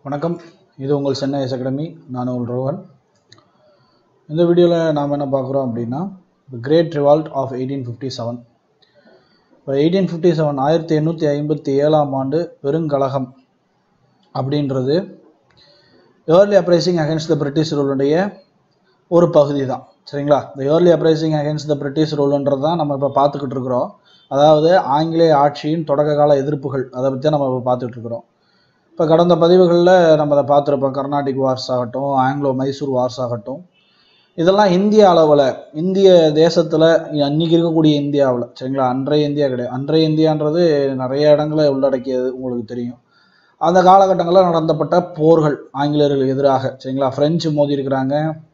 வணக்கம் இது உங்கள் சென்னை எஸ் அகாடமி நான் உங்கள் ரோஹன் இந்த வீடியோவில் நாம் என்ன பார்க்குறோம் அப்படின்னா great revolt of eighteen fifty seven இப்போ எயிட்டீன் ஃபிஃப்டி செவன் ஆயிரத்தி எண்ணூற்றி ஐம்பத்தி ஏழாம் ஆண்டு பெருங்கலகம் அப்படின்றது early uprising against the British ரூலுடைய ஒரு பகுதி தான் சரிங்களா இந்த early uprising against the British ரூலுன்றது தான் நம்ம இப்போ பார்த்துக்கிட்டு இருக்கிறோம் அதாவது ஆங்கிலேய ஆட்சியின் தொடக்க கால எதிர்ப்புகள் அதை பற்றி நம்ம இப்போ பார்த்துட்டு இருக்கிறோம் இப்போ கடந்த பதிவுகளில் நம்ம அதை பார்த்துருப்போம் கர்நாடிக் வார்ஸ் ஆகட்டும் ஆங்கிலோ மைசூர் வார்ஸ் ஆகட்டும் இதெல்லாம் இந்திய அளவில் இந்திய தேசத்தில் அன்றைக்கி இருக்கக்கூடிய இந்தியாவில் சரிங்களா அன்றைய இந்தியா கிடையாது அன்றைய இந்தியான்றது நிறைய இடங்களை உள்ளடக்கியது உங்களுக்கு தெரியும் அந்த காலகட்டங்களில் நடந்தப்பட்ட போர்கள் ஆங்கிலேயர்களுக்கு எதிராக சரிங்களா ஃப்ரெஞ்சு மோதி இருக்கிறாங்க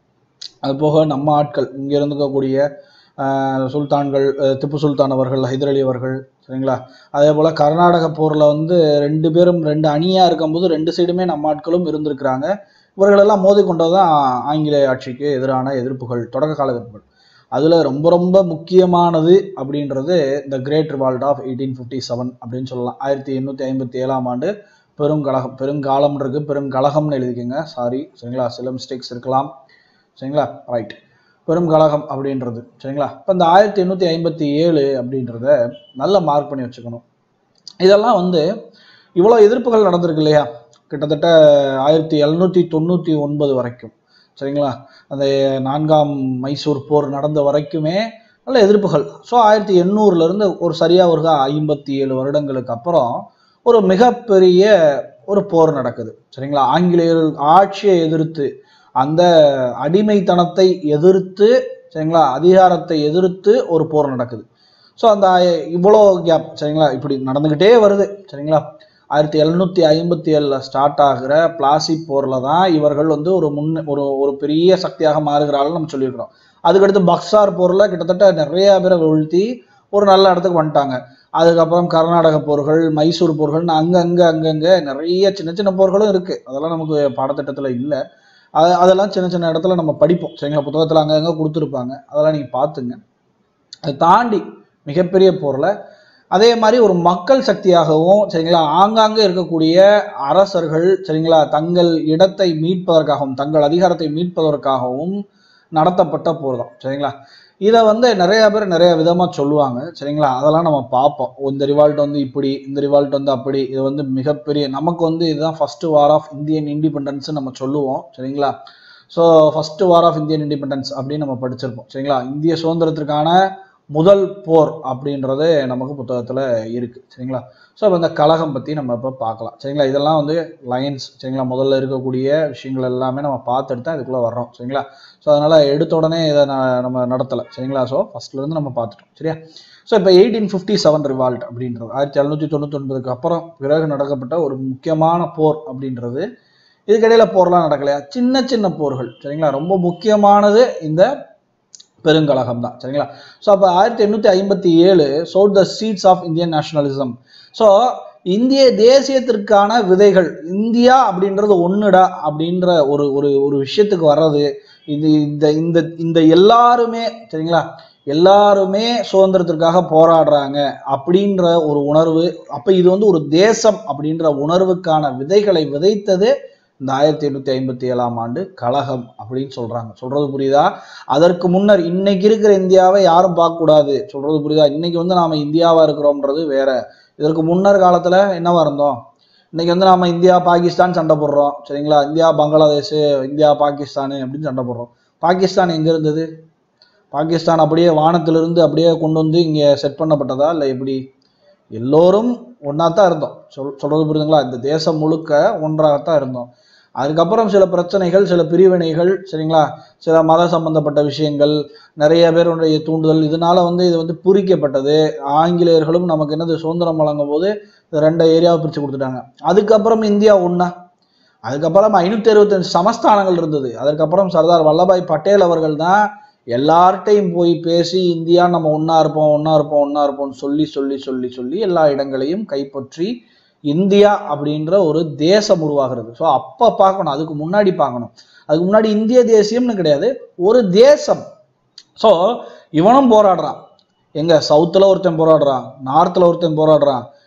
அது போக நம்ம ஆட்கள் இங்கே இருந்துக்கக்கூடிய ஆஹ், சுல்தான்கள் அஹ், திப்பு சுல்தான் அவர்கள் ஹைதர் அலி அவர்கள் சரிங்களா அதே போல் கர்நாடக போரில் வந்து ரெண்டு பேரும் ரெண்டு அணியாக இருக்கும்போது ரெண்டு சைடுமே நம்ம ஆட்களும் இருந்திருக்கிறாங்க இவர்களெல்லாம் மோதி கொண்டது தான் ஆங்கிலேய ஆட்சிக்கு எதிரான எதிர்ப்புகள் தொடக்க கால எதிர்ப்புகள் அதில் ரொம்ப ரொம்ப முக்கியமானது அப்படின்றது the great revolt of eighteen fifty seven அப்படின்னு சொல்லலாம் ஆயிரத்தி எண்ணூற்றி ஐம்பத்தி ஏழாம் ஆண்டு பெருங்கலகம் பெருங்காலம் இருக்கு பெருங்கலகம்னு எழுதிக்கோங்க சாரி சரிங்களா சில மிஸ்டேக்ஸ் இருக்கலாம் சரிங்களா ரைட் பெருங்கலகம் அப்படின்றது சரிங்களா இப்போ இந்த ஆயிரத்தி எண்ணூற்றி ஐம்பத்தி ஏழு அப்படின்றத நல்ல மார்க் பண்ணி வச்சுக்கணும் இதெல்லாம் வந்து இவ்வளோ எதிர்ப்புகள் நடந்திருக்கு இல்லையா கிட்டத்தட்ட ஆயிரத்தி எழுநூற்றி தொண்ணூற்றி ஒன்பது வரைக்கும் சரிங்களா அந்த நான்காம் மைசூர் போர் நடந்த வரைக்குமே நல்ல எதிர்ப்புகள் ஸோ ஆயிரத்தி எண்ணூறுலேருந்து ஒரு சரியாக ஒரு ஐம்பத்தி ஏழு வருடங்களுக்கு அப்புறம் ஒரு மிகப்பெரிய ஒரு போர் நடக்குது சரிங்களா ஆங்கிலேயர் ஆட்சியை எதிர்த்து அந்த அடிமைத்தனத்தை எதிர்த்து சரிங்களா அதிகாரத்தை எதிர்த்து ஒரு போர் நடக்குது ஸோ அந்த இவ்வளோ கேப் சரிங்களா இப்படி நடந்துக்கிட்டே வருது சரிங்களா ஆயிரத்தி எழுநூற்றி ஐம்பத்தி ஏழில் ஸ்டார்ட் ஆகிற பிளாசி போரில் தான் இவர்கள் வந்து ஒரு முன் ஒரு ஒரு பெரிய சக்தியாக மாறுகிறார்கள் நம்ம சொல்லியிருக்கிறோம் அதுக்கடுத்து பக்சார் போரில் கிட்டத்தட்ட நிறைய பேரை வீழ்த்தி ஒரு நல்ல இடத்துக்கு வந்துட்டாங்க அதுக்கப்புறம் கர்நாடக போர்கள் மைசூர் போர்கள்னு அங்கங்கே அங்கங்கே நிறைய சின்ன சின்ன போர்களும் இருக்குது அதெல்லாம் நமக்கு பாடத்திட்டத்தில் இல்லை அது அதெல்லாம் சின்ன சின்ன இடத்துல நம்ம படிப்போம் சரிங்களா புத்தகத்தில் அங்கங்கே கொடுத்துருப்பாங்க அதெல்லாம் நீங்கள் பார்த்துங்க அதை தாண்டி மிகப்பெரிய போரில் அதே மாதிரி ஒரு மக்கள் சக்தியாகவும் சரிங்களா ஆங்காங்கே இருக்கக்கூடிய அரசர்கள் சரிங்களா தங்கள் இடத்தை மீட்பதற்காகவும் தங்கள் அதிகாரத்தை மீட்பதற்காகவும் நடத்தப்பட்ட போர் தான் சரிங்களா இதை வந்து நிறைய பேர் நிறைய விதமாக சொல்லுவாங்க சரிங்களா அதெல்லாம் நம்ம பார்ப்போம் ஓ, இந்த ரிவால்ட் வந்து இப்படி இந்த ரிவால்ட் வந்து அப்படி இது வந்து மிகப்பெரிய நமக்கு வந்து இதுதான் first war of Indian independence நம்ம சொல்லுவோம் சரிங்களா so first war of Indian independence அப்படின்னு நம்ம படிச்சிருப்போம் சரிங்களா இந்திய சுதந்திரத்திற்கான முதல் போர் அப்படின்றது நமக்கு புத்தகத்தில் இருக்குது சரிங்களா ஸோ இப்போ இந்த கழகம் பற்றி நம்ம இப்போ பார்க்கலாம் சரிங்களா இதெல்லாம் வந்து லைன்ஸ் சரிங்களா முதல்ல இருக்கக்கூடிய விஷயங்கள் எல்லாமே நம்ம பார்த்துட்டு தான் இதுக்குள்ளே வர்றோம் சரிங்களா ஸோ அதனால் எடுத்த உடனே இதை ந- நம்ம நடத்தலை சரிங்களா ஸோ ஃபஸ்ட்லேருந்து நம்ம பார்த்துட்டோம் சரியா ஸோ இப்போ எயிட்டீன் ஃபிஃப்டி செவன் ரிவால்ட் அப்படின்றது ஆயிரத்தி எழுநூற்றி தொண்ணூத்தொன்பதுக்கு அப்புறம் பிறகு நடக்கப்பட்ட ஒரு முக்கியமான போர் அப்படின்றது இதுக்கிடையில போர்லாம் நடக்கலையா சின்ன சின்ன போர்கள் சரிங்களா ரொம்ப முக்கியமானது இந்த பெருங்கலகம் தான் சரிங்களா ஸோ அப்போ ஆயிரத்தி எண்ணூற்றி ஐம்பத்தி ஏழு sowed the seeds of Indian nationalism so இந்திய தேசியத்திற்கான விதைகள் இந்தியா அப்படின்றது ஒன்றுடா அப்படின்ற ஒரு ஒரு ஒரு விஷயத்துக்கு வர்றது இது இந்த இந்த இந்த எல்லாருமே சரிங்களா எல்லாருமே சுதந்திரத்திற்காக போராடுறாங்க அப்படின்ற ஒரு உணர்வு அப்போ இது வந்து ஒரு தேசம் அப்படின்ற உணர்வுக்கான விதைகளை விதைத்தது இந்த ஆயிரத்தி எண்ணூற்றி ஐம்பத்தி ஏழாம் ஆண்டு கழகம் அப்படின்னு சொல்றாங்க சொல்றது புரியுதா அதற்கு முன்னர் இன்னைக்கு இருக்கிற இந்தியாவை யாரும் பார்க்கக்கூடாது சொல்றது புரியுதா இன்னைக்கு வந்து நாம இந்தியாவா இருக்கிறோம்ன்றது வேற இதற்கு முன்னர் காலத்துல என்னவா இருந்தோம் இன்னைக்கு வந்து நாம இந்தியா பாகிஸ்தான் சண்டை போடுறோம் சரிங்களா இந்தியா பங்களாதேஷ் இந்தியா பாகிஸ்தான் அப்படின்னு சண்டை போடுறோம் பாகிஸ்தான் எங்க இருந்தது பாகிஸ்தான் அப்படியே வானத்திலிருந்து அப்படியே கொண்டு வந்து இங்க செட் பண்ணப்பட்டதா இல்லை எப்படி எல்லோரும் ஒன்றா தான் இருந்தோம் சொல் சொல்றது புரியுதுங்களா இந்த தேசம் முழுக்க ஒன்றாகத்தான் இருந்தோம் அதுக்கப்புறம் சில பிரச்சனைகள் சில பிரிவினைகள் சரிங்களா சில மத சம்பந்தப்பட்ட விஷயங்கள் நிறைய பேருடைய தூண்டுதல் இதனால வந்து இது வந்து புரிக்கப்பட்டது ஆங்கிலேயர்களும் நமக்கு என்னது சுதந்திரம் வழங்கும் போது இது ரெண்டு ஏரியாவை பிரித்து கொடுத்துட்டாங்க அதுக்கப்புறம் இந்தியா ஒன்றா அதுக்கப்புறம் ஐநூற்றி அறுபத்தஞ்சு சமஸ்தானங்கள் இருந்தது அதுக்கப்புறம் சர்தார் வல்லபாய் பட்டேல் அவர்கள் தான் எல்லார்ட்டையும் போய் பேசி இந்தியா நம்ம ஒன்றா இருப்போம் ஒன்றா இருப்போம் ஒன்றா இருப்போம்னு சொல்லி சொல்லி சொல்லி சொல்லி எல்லா இடங்களையும் கைப்பற்றி இந்தியா அப்படின்ற ஒரு தேசம் உருவாகிறது ஸோ அப்போ பார்க்கணும் அதுக்கு முன்னாடி பார்க்கணும் அதுக்கு முன்னாடி இந்திய தேசியம்னு கிடையாது ஒரு தேசம் ஸோ இவனும் போராடுறான் எங்க சவுத்தில் ஒருத்தன் போராடுறான் நார்த்தில் ஒருத்தன் போராடுறான்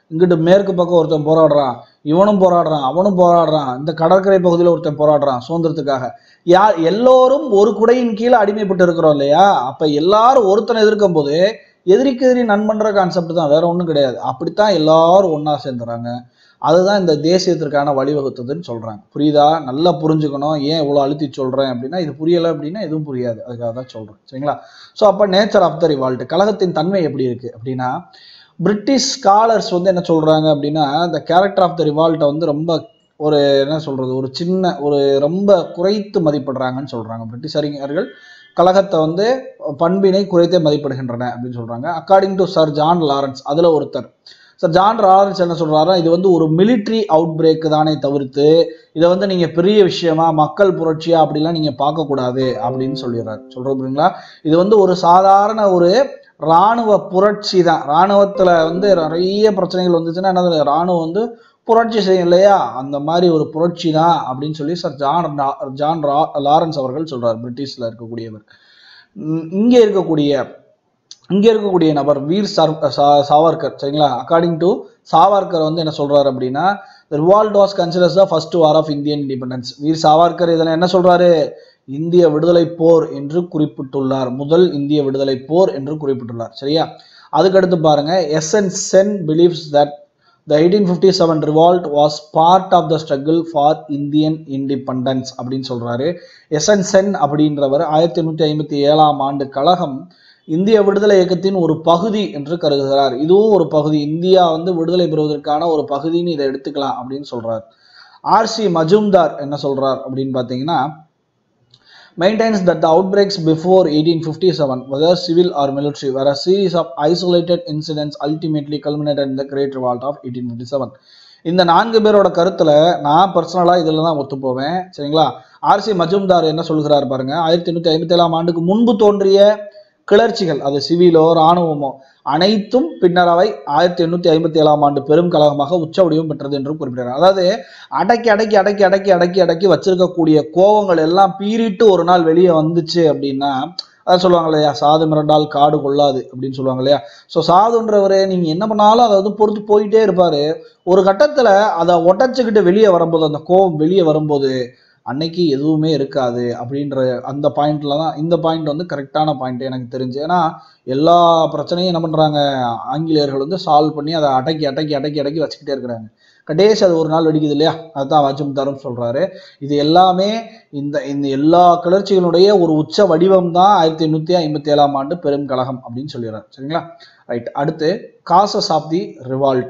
இங்கிட்டு மேற்கு பக்கம் ஒருத்தன் போராடுறான் இவனும் போராடுறான் அவனும் போராடுறான் இந்த கடற்கரை பகுதியில் ஒருத்தன் போராடுறான் சுதந்திரத்துக்காக யார் எல்லோரும் ஒரு குடையின் கீழே அடிமைப்பட்டு இருக்கிறோம் இல்லையா அப்ப எல்லாரும் ஒருத்தனை எதிர்க்கும் போது எதிரிக்கு எதிரி நண்பன்ற கான்செப்ட் தான் வேற ஒன்றும் கிடையாது அப்படித்தான் எல்லாரும் ஒண்ணா சேர்ந்துறாங்க அதுதான் இந்த தேசியத்திற்கான வழிவகுத்ததுன்னு சொல்றாங்க புரியுதா நல்லா புரிஞ்சுக்கணும் ஏன் இவ்வளோ அழுத்தி சொல்றேன் அப்படின்னா இது புரியலை அப்படின்னா எதுவும் புரியாது அதுக்காக தான் சொல்றேன் சரிங்களா ஸோ அப்போ நேச்சர் ஆஃப் த ரிவால்ட் கழகத்தின் தன்மை எப்படி இருக்கு அப்படின்னா பிரிட்டிஷ் ஸ்காலர்ஸ் வந்து என்ன சொல்றாங்க அப்படின்னா இந்த கேரக்டர் ஆஃப் த ரிவால்ட்டை வந்து ரொம்ப ஒரு என்ன சொல்றது ஒரு சின்ன ஒரு ரொம்ப குறைத்து மதிப்பிடுறாங்கன்னு சொல்றாங்க பிரிட்டிஷ் அறிஞர்கள் கழகத்தை வந்து பண்பினை குறைத்தே மதிப்பிடுகின்றன அப்படின்னு சொல்றாங்க according to sir John Lawrence அதுல ஒருத்தர் சார் ஜான் லாரன்ஸ் என்ன சொல்றாருன்னா இது வந்து ஒரு மிலிட்ரி அவுட் பிரேக் தானே தவிர்த்து இதை வந்து நீங்க பெரிய விஷயமா மக்கள் புரட்சியா அப்படிலாம் நீங்க பார்க்கக்கூடாது அப்படின்னு சொல்லிடுறாரு சொல்றது புரியுங்களா இது வந்து ஒரு சாதாரண ஒரு ராணுவ புரட்சி தான் ராணுவத்துல வந்து நிறைய பிரச்சனைகள் வந்துச்சுன்னா என்ன ராணுவம் வந்து புரட்சி செய்யும் இல்லையா அந்த மாதிரி ஒரு புரட்சி தான் அப்படின்னு சொல்லி சார் ஜான் ரா- ஜான் ரா- லாரன்ஸ் அவர்கள் சொல்றார் பிரிட்டிஷ்ல இருக்கக்கூடியவர் உம் இங்கே இருக்கக்கூடிய இங்கே இருக்கக்கூடிய நபர் வீர் சார் சா- சாவர்கர் சரிங்களா அக்கார்டிங் டு சாவர்கர் வந்து என்ன சொல்றாரு அப்படின்னா the revolt was considered the first war of Indian independence Veer Savarkar இதில் என்ன சொல்றாரு இந்திய விடுதலை போர் என்று குறிப்பிட்டுள்ளார் முதல் இந்திய விடுதலை போர் என்று குறிப்பிட்டுள்ளார் சரியா அதுக்கடுத்து பாருங்க S N Sen believes that the 1857 revolt was part of the struggle for Indian independence அப்படின்னு சொல்றாரு எஸ் என் சென் அப்படின்றவர் ஆயிரத்தி எண்ணூற்றி ஐம்பத்தி ஏழாம் ஆண்டு கழகம் இந்திய விடுதலை இயக்கத்தின் ஒரு பகுதி என்று கருதுகிறார் இதுவும் ஒரு பகுதி இந்தியா வந்து விடுதலை பெறுவதற்கான ஒரு பகுதின்னு இதை எடுத்துக்கலாம் அப்படின்னு சொல்றார் ஆர்சி மஜும்தார் என்ன சொல்றார் அப்படின்னு பார்த்தீங்கன்னா maintains that the outbreaks before 1857, whether civil or military, were a series of isolated incidents ultimately culminated in the Great Revolt of 1857. இந்த நான்கு பேரோட கருத்துல நான் பர்சனலா இதுல தான் ஒத்து போவேன் சரிங்களா ஆர்சி மஜும்தார் என்ன சொல்கிறார் பாருங்க ஆயிரத்தி எண்ணூத்தி ஐம்பத்தி ஏழாம் ஆண்டுக்கு முன்பு தோன்றிய கிளர்ச்சிகள் அது சிவிலோ இராணுவமோ அனைத்தும் பின்னர் அவை ஆயிரத்தி எண்ணூத்தி ஐம்பத்தி ஏழாம் ஆண்டு பெரும் கழகமாக உச்ச வடிவம் பெற்றது என்று குறிப்பிடுறார் அதாவது அடக்கி அடக்கி அடக்கி அடக்கி அடக்கி அடக்கி வச்சிருக்கக்கூடிய கோவங்கள் எல்லாம் பீறிட்டு ஒரு நாள் வெளியே வந்துச்சு அப்படின்னா அதான் சொல்லுவாங்க இல்லையா சாது மிரண்டால் காடு கொள்ளாது அப்படின்னு சொல்லுவாங்க இல்லையா ஸோ சாதுன்றவரே நீங்க என்ன பண்ணாலும் அதை வந்து பொறுத்து போயிட்டே இருப்பாரு ஒரு கட்டத்துல அதை ஒட்டச்சுக்கிட்டு வெளியே வரும்போது அந்த கோவம் வெளியே வரும்போது அன்னைக்கு எதுவுமே இருக்காது அப்படின்ற அந்த பாயிண்ட்ல தான் இந்த பாயிண்ட் வந்து கரெக்டான பாயிண்ட் எனக்கு தெரிஞ்சு ஏன்னா எல்லா பிரச்சனையும் என்ன பண்றாங்க ஆங்கிலேயர்கள் வந்து சால்வ் பண்ணி அதை அடக்கி அடக்கி அடக்கி அடக்கி வச்சுக்கிட்டே இருக்கிறாங்க கடைசி அது ஒரு நாள் வெடிக்குது இல்லையா அதுதான் வாஜும்தாரும் சொல்றாரு இது எல்லாமே இந்த இந்த எல்லா கிளர்ச்சிகளுடைய ஒரு உச்ச வடிவம் தான் ஆயிரத்தி எண்ணூத்தி ஐம்பத்தி ஏழாம் ஆண்டு பெரும் கழகம் அப்படின்னு சொல்லிடுறாரு சரிங்களா ரைட் அடுத்து causes of the revolt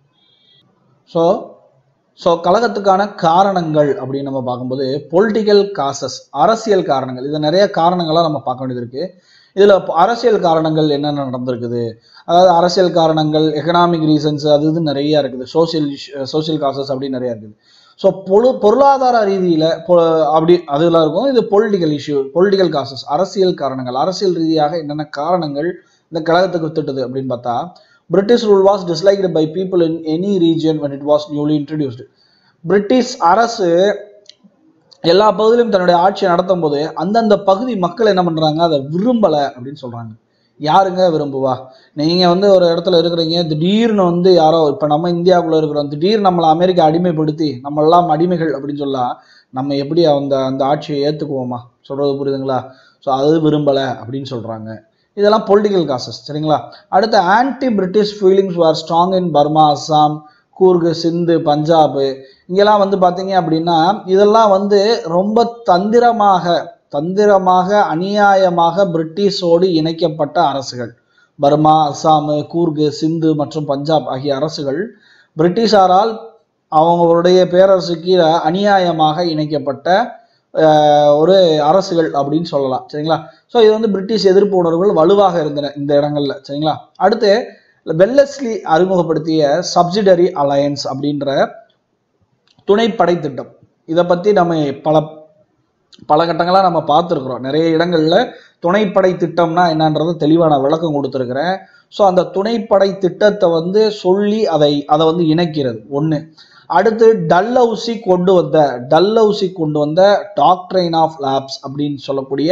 so so கழகத்துக்கான காரணங்கள் அப்படின்னு நம்ம பார்க்கும்போது பொலிட்டிக்கல் காசஸ் அரசியல் காரணங்கள் இது நிறைய காரணங்களாக நம்ம பார்க்க வேண்டியது இருக்கு இதில் அரசியல் காரணங்கள் என்னென்ன நடந்திருக்குது அதாவது அரசியல் காரணங்கள் எக்கனாமிக் ரீசன்ஸ் அது இது நிறைய இருக்குது சோசியல் சோசியல் காசஸ் அப்படின்னு நிறைய இருக்குது ஸோ பொரு பொருளாதார ரீதியில் அப்படி அதெல்லாம் இருக்கும் இது பொலிட்டிக்கல் இஷ்யூ பொலிட்டிக்கல் காசஸ் அரசியல் காரணங்கள் அரசியல் ரீதியாக என்னென்ன காரணங்கள் இந்த கழகத்துக்கு வித்துட்டது அப்படின்னு பார்த்தா British rule was disliked by people in any region when it was newly introduced British அரசு எல்லா பகுதியிலும் தன்னுடைய ஆட்சியை நடத்தும் போது அந்தந்த பகுதி மக்கள் என்ன பண்றாங்க அதை விரும்பல அப்படின்னு சொல்றாங்க யாருங்க விரும்புவா நீங்க வந்து ஒரு இடத்துல இருக்கிறீங்க திடீர்னு வந்து யாரோ இப்ப நம்ம இந்தியாவுக்குள்ள இருக்கிறோம் திடீர்னு நம்மளை அமெரிக்கா அடிமைப்படுத்தி நம்ம எல்லாம் அடிமைகள் அப்படின்னு சொல்லலாம் நம்ம எப்படி அந்த அந்த ஆட்சியை ஏத்துக்குவோமா சொல்றது புரியுதுங்களா ஸோ அது விரும்பல அப்படின்னு சொல்றாங்க இதெல்லாம் பொலிட்டிக்கல் காசஸ் சரிங்களா அடுத்து anti British feelings are strong in Burma Assam Coorg Sindh Punjab இங்கெல்லாம் வந்து பார்த்தீங்க அப்படின்னா இதெல்லாம் வந்து ரொம்ப தந்திரமாக தந்திரமாக அநியாயமாக பிரிட்டிஷோடு இணைக்கப்பட்ட அரசுகள் பர்மா அஸ்ஸாமு கூர்கு சிந்து மற்றும் பஞ்சாப் ஆகிய அரசுகள் பிரிட்டிஷாரால் அவங்களுடைய பேரரசு கீழே அநியாயமாக இணைக்கப்பட்ட அஹ், ஒரு அரசுகள் அப்படின்னு சொல்லலாம் சரிங்களா ஸோ இது வந்து பிரிட்டிஷ் எதிர்ப்பு உணர்வுகள் வலுவாக இருந்தன இந்த இடங்கள்ல சரிங்களா அடுத்து வெல்லஸ்லி அறிமுகப்படுத்திய சப்சிடரி அலையன்ஸ் அப்படின்ற துணைப்படை திட்டம் இதை பற்றி நம்ம பல பல கட்டங்களாக நம்ம பார்த்துருக்குறோம் நிறைய இடங்கள்ல துணைப்படை திட்டம்னா என்னன்றதை தெளிவாக நான் விளக்கம் கொடுத்துருக்கிறேன் ஸோ அந்த துணைப்படை திட்டத்தை வந்து சொல்லி அதை அதை வந்து இணைக்கிறது ஒன்று அடுத்து டல்ஹவுசி கொண்டு வந்த டல்ஹவுசி கொண்டு வந்த டாக்ட்ரைன் ஆஃப் லேப்ஸ் அப்படின்னு சொல்லக்கூடிய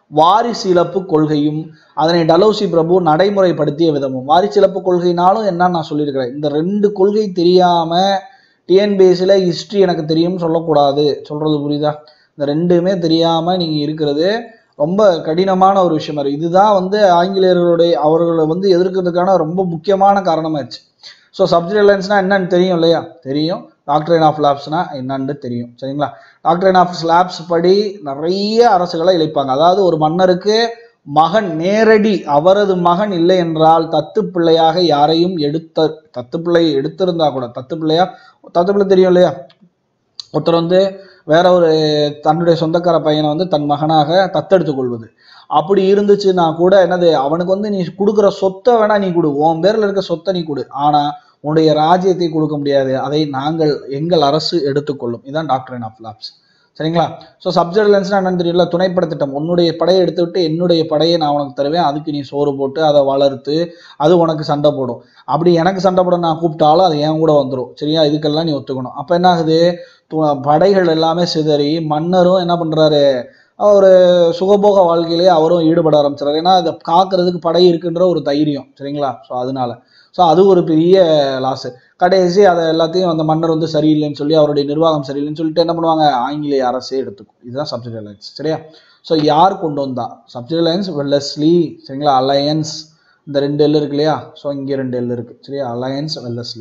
வாரிசு இழப்பு கொள்கையும் அதனை டலௌசி பிரபு நடைமுறைப்படுத்திய விதமும் வாரிசு இழப்பு கொள்கைனாலும் என்னன்னு நான் சொல்லியிருக்கிறேன் இந்த ரெண்டு கொள்கை தெரியாம டிஎன்பிஎஸ்சியில் ஹிஸ்ட்ரி எனக்கு தெரியும்னு சொல்லக்கூடாது சொல்றது புரியுதா இந்த ரெண்டுமே தெரியாம நீங்க இருக்கிறது ரொம்ப கடினமான ஒரு விஷயமா இருக்கு இதுதான் வந்து ஆங்கிலேயர்களுடைய அவர்களை வந்து எதிர்க்கிறதுக்கான ரொம்ப முக்கியமான காரணமாயிருச்சு ஸோ சப்ஜெக்ட் அலைன்ஸ்னா என்னன்னு தெரியும் இல்லையா தெரியும் டாக்டரைன் ஆஃப் லேப்ஸ்னா என்னன்னு தெரியும் சரிங்களா டாக்டரைன் ஆஃப் லேப்ஸ் படி நிறைய அரசுகளை இழைப்பாங்க அதாவது ஒரு மன்னருக்கு மகன் நேரடி அவரது மகன் இல்லை என்றால் தத்து பிள்ளையாக யாரையும் எடுத்த தத்து பிள்ளை எடுத்திருந்தா கூட தத்து பிள்ளையா தத்து பிள்ளை தெரியும் இல்லையா ஒருத்தர் வந்து வேற ஒரு தன்னுடைய சொந்தக்கார பையனை வந்து தன் மகனாக தத்தெடுத்துக் கொள்வது அப்படி இருந்துச்சுன்னா கூட என்னது அவனுக்கு வந்து நீ கொடுக்குற சொத்தை வேணா நீ கொடு உன் பேர்ல இருக்க சொத்தை நீ கொடு ஆனா உன்னுடைய ராஜ்யத்தை கொடுக்க முடியாது அதை நாங்கள் எங்கள் அரசு எடுத்துக்கொள்ளும் இதுதான் டாக்டரின் ஆஃப் லாப்ஸ் சரிங்களா ஸோ சப்ஜெக்ட்லன்ஸ்னா என்னன்னு தெரியல துணைப்படை திட்டம் உன்னுடைய படையை எடுத்து விட்டு என்னுடைய படையை நான் உனக்கு தருவேன் அதுக்கு நீ சோறு போட்டு அதை வளர்த்து அது உனக்கு சண்டை போடும் அப்படி எனக்கு சண்டை போட நான் கூப்பிட்டாலும் அது என் கூட வந்துடும் சரியா இதுக்கெல்லாம் நீ ஒத்துக்கணும் அப்போ என்ன ஆகுது து- படைகள் எல்லாமே சிதறி மன்னரும் என்ன பண்றாரு ஒரு சுகபோக வாழ்க்கையிலேயே அவரும் ஈடுபட ஆரம்பிச்சிடாரு ஏன்னா அதை காக்கிறதுக்கு படை இருக்குன்ற ஒரு தைரியம் சரிங்களா ஸோ அதனால ஸோ அது ஒரு பெரிய லாஸ் கடைசி அதை எல்லாத்தையும் அந்த மன்னர் வந்து சரியில்லைன்னு சொல்லி அவருடைய நிர்வாகம் சரியில்லைன்னு சொல்லிட்டு என்ன பண்ணுவாங்க ஆங்கிலேய அரசே எடுத்துக்கும் இதுதான் சப்ஜெக்ட் அலையன்ஸ் சரியா ஸோ யார் கொண்டு வந்தா சப்ஜெக்ட் அலையன்ஸ் வெல்லஸ்லி சரிங்களா அலையன்ஸ் இந்த ரெண்டு எல் இருக்கு இல்லையா ஸோ இங்கே ரெண்டு எல் இருக்கு சரியா alliance Wellesley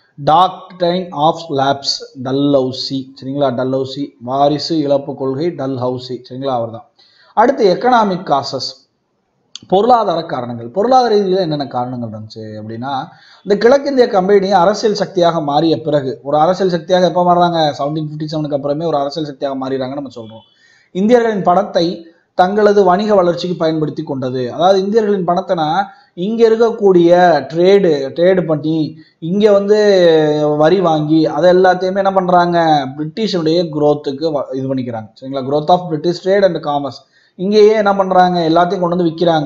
doctrine of lapse Dalhousie சரிங்களா டல்ஹவுசி வாரிசு இழப்பு கொள்கை டல்ஹவுசி சரிங்களா அவர்தான் அடுத்து எக்கனாமிக் காசஸ் பொருளாதார காரணங்கள் பொருளாதார ரீதியில் என்னென்ன காரணங்கள் இருந்துச்சு அப்படின்னா இந்த கிழக்கிந்திய கம்பெனி அரசியல் சக்தியாக மாறிய பிறகு ஒரு அரசியல் சக்தியாக எப்போ மாறுறாங்க செவன்டீன் ஃபிஃப்டி செவனுக்கு அப்புறமே ஒரு அரசியல் சக்தியாக மாறிடுறாங்க நம்ம சொல்றோம் இந்தியர்களின் பணத்தை தங்களது வணிக வளர்ச்சிக்கு பயன்படுத்தி கொண்டது அதாவது இந்தியர்களின் பணத்தைனா இங்க இருக்கக்கூடிய ட்ரேடு ட்ரேடு பண்ணி இங்க வந்து வரி வாங்கி அதை எல்லாத்தையுமே என்ன பண்றாங்க பிரிட்டிஷுடைய growth-க்கு வ- இது பண்ணிக்கிறாங்க சரிங்களா growth of British trade and commerce இங்கேயே என்ன பண்றாங்க எல்லாத்தையும் கொண்டு வந்து விற்கிறாங்க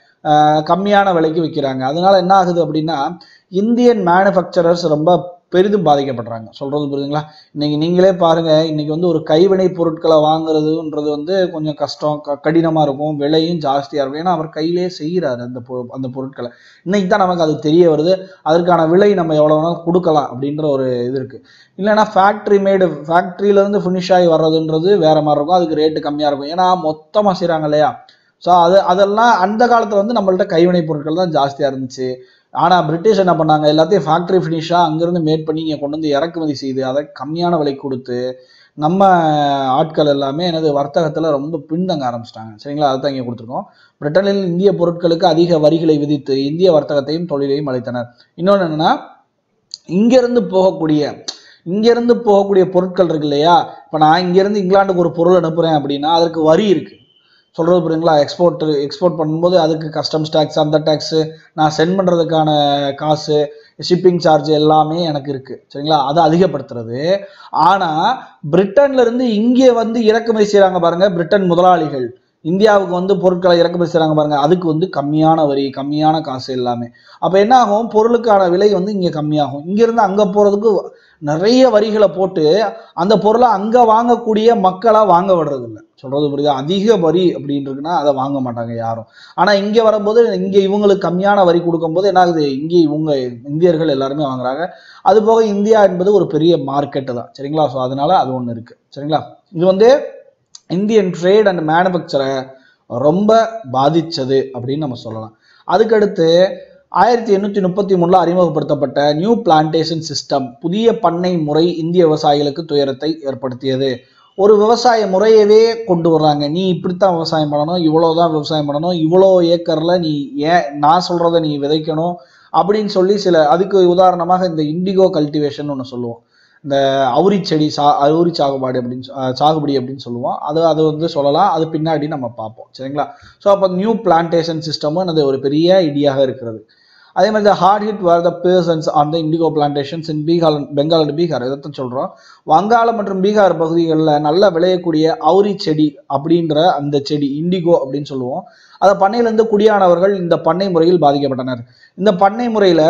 கம்மியான விலைக்கு விற்கிறாங்க அதனால என்ன ஆகுது அப்படின்னா இந்தியன் மேனுஃபேக்சரர்ஸ் ரொம்ப பெரிதும் பாதிக்கப்படுறாங்க சொல்றது புரியுதுங்களா இன்னைக்கு நீங்களே பாருங்க இன்னைக்கு வந்து ஒரு கைவினை பொருட்களை வாங்குறதுன்றது வந்து கொஞ்சம் கஷ்டம் க- கடினமா இருக்கும் விலையும் ஜாஸ்தியா இருக்கும் ஏன்னா அவர் கையிலே செய்யறாரு அந்த பொ- அந்த பொருட்களை இன்னைக்கு தான் நமக்கு அது தெரிய வருது அதற்கான விலை நம்ம எவ்வளவு வேணாலும் கொடுக்கலாம் அப்படின்ற ஒரு இது இருக்கு இல்லைன்னா ஃபேக்ட்ரி மேடு ஃபேக்ட்ரியிலேருந்து ஃபினிஷ் ஆகி வர்றதுன்றது வேற மாதிரி இருக்கும் அதுக்கு ரேட்டு கம்மியாக இருக்கும் ஏன்னா மொத்தமாக செய்கிறாங்க இல்லையா ஸோ அது அதெல்லாம் அந்த காலத்தில் வந்து நம்மள்ட்ட கைவினை பொருட்கள் தான் ஜாஸ்தியாக இருந்துச்சு ஆனால் பிரிட்டிஷ் என்ன பண்ணாங்க எல்லாத்தையும் ஃபேக்ட்ரி ஃபினிஷாக அங்கேருந்து மேட் பண்ணி இங்கே கொண்டு வந்து இறக்குமதி செய்து அதை கம்மியான விலைக்கு கொடுத்து நம்ம ஆட்கள் எல்லாமே எனது வர்த்தகத்தில் ரொம்ப பின்தங்க ஆரம்பிச்சிட்டாங்க சரிங்களா அதுதான் இங்கே கொடுத்துருக்கோம் பிரிட்டனில் இந்திய பொருட்களுக்கு அதிக வரிகளை விதித்து இந்திய வர்த்தகத்தையும் தொழிலையும் அளித்தனர் இன்னொன்று என்னன்னா இங்கிருந்து போகக்கூடிய இங்கிருந்து போகக்கூடிய பொருட்கள் இருக்கு இல்லையா இப்போ நான் இங்கிருந்து இங்கிலாந்துக்கு ஒரு பொருள் அனுப்புறேன் அப்படின்னா அதற்கு வரி இருக்கு சொல்றது புரியுங்களா எக்ஸ்போர்ட் எக்ஸ்போர்ட் பண்ணும்போது அதுக்கு கஸ்டம்ஸ் டேக்ஸ் அந்த டேக்ஸு நான் சென்ட் பண்ணுறதுக்கான காசு ஷிப்பிங் சார்ஜ் எல்லாமே எனக்கு இருக்கு சரிங்களா அதை அதிகப்படுத்துறது ஆனால் பிரிட்டன்ல இருந்து இங்கே வந்து இறக்குமதி செய்கிறாங்க பாருங்க பிரிட்டன் முதலாளிகள் இந்தியாவுக்கு வந்து பொருட்களை இறக்குமதி செய்கிறாங்க பாருங்க அதுக்கு வந்து கம்மியான வரி கம்மியான காசு எல்லாமே அப்போ என்ன ஆகும் பொருளுக்கான விலை வந்து இங்கே கம்மியாகும் இங்கேருந்து அங்கே போகிறதுக்கு நிறைய வரிகளை போட்டு அந்த பொருளை அங்கே வாங்கக்கூடிய மக்களாக வாங்க விடுறது இல்லை சொல்கிறது புரியுதா அதிக வரி அப்படின்றதுன்னா அதை வாங்க மாட்டாங்க யாரும் ஆனால் இங்கே வரும்போது இங்கே இவங்களுக்கு கம்மியான வரி கொடுக்கும்போது என்ன ஆகுது இங்கே இவங்க இந்தியர்கள் எல்லாருமே வாங்குறாங்க அது போக இந்தியா என்பது ஒரு பெரிய மார்க்கெட்டு தான் சரிங்களா ஸோ அதனால அது ஒன்று இருக்குது சரிங்களா இது வந்து இந்தியன் ட்ரேட் அண்ட் மேனுஃபேக்சரை ரொம்ப பாதிச்சது அப்படின்னு நம்ம சொல்லலாம் அதுக்கடுத்து ஆயிரத்தி எண்ணூற்றி முப்பத்தி மூணில் அறிமுகப்படுத்தப்பட்ட நியூ பிளான்டேஷன் சிஸ்டம் புதிய பண்ணை முறை இந்திய விவசாயிகளுக்கு துயரத்தை ஏற்படுத்தியது ஒரு விவசாய முறையவே கொண்டு வர்றாங்க நீ இப்படித்தான் விவசாயம் பண்ணணும் இவ்வளோதான் விவசாயம் பண்ணணும் இவ்வளோ ஏக்கரில் நீ ஏன் நான் சொல்கிறத நீ விதைக்கணும் அப்படின்னு சொல்லி சில அதுக்கு உதாரணமாக இந்த இண்டிகோ கல்டிவேஷன் ஒன்று சொல்லுவோம் இந்த அவுரி செடி சா அவுரி சாகுபாடு அப்படின்னு சொ- அஹ் சாகுபடி அப்படின்னு சொல்லுவோம் அது அது வந்து சொல்லலாம் அது பின்னாடி நம்ம பார்ப்போம் சரிங்களா ஸோ அப்போ நியூ பிளான்டேஷன் சிஸ்டமும் அது ஒரு பெரிய ஐடியாக இருக்கிறது அதே மாதிரி the hard hit were the persons on the indigo plantations in Bihar Bengal and Bihar இதைத்தான் சொல்கிறோம் வங்காளம் மற்றும் பீகார் பகுதிகளில் நல்லா விளையக்கூடிய அவுரி செடி அப்படின்ற அந்த செடி இண்டிகோ அப்படின்னு சொல்லுவோம் அதை பண்ணையிலேருந்து குடியானவர்கள் இந்த பண்ணை முறையில் பாதிக்கப்பட்டனர் இந்த பண்ணை முறையில்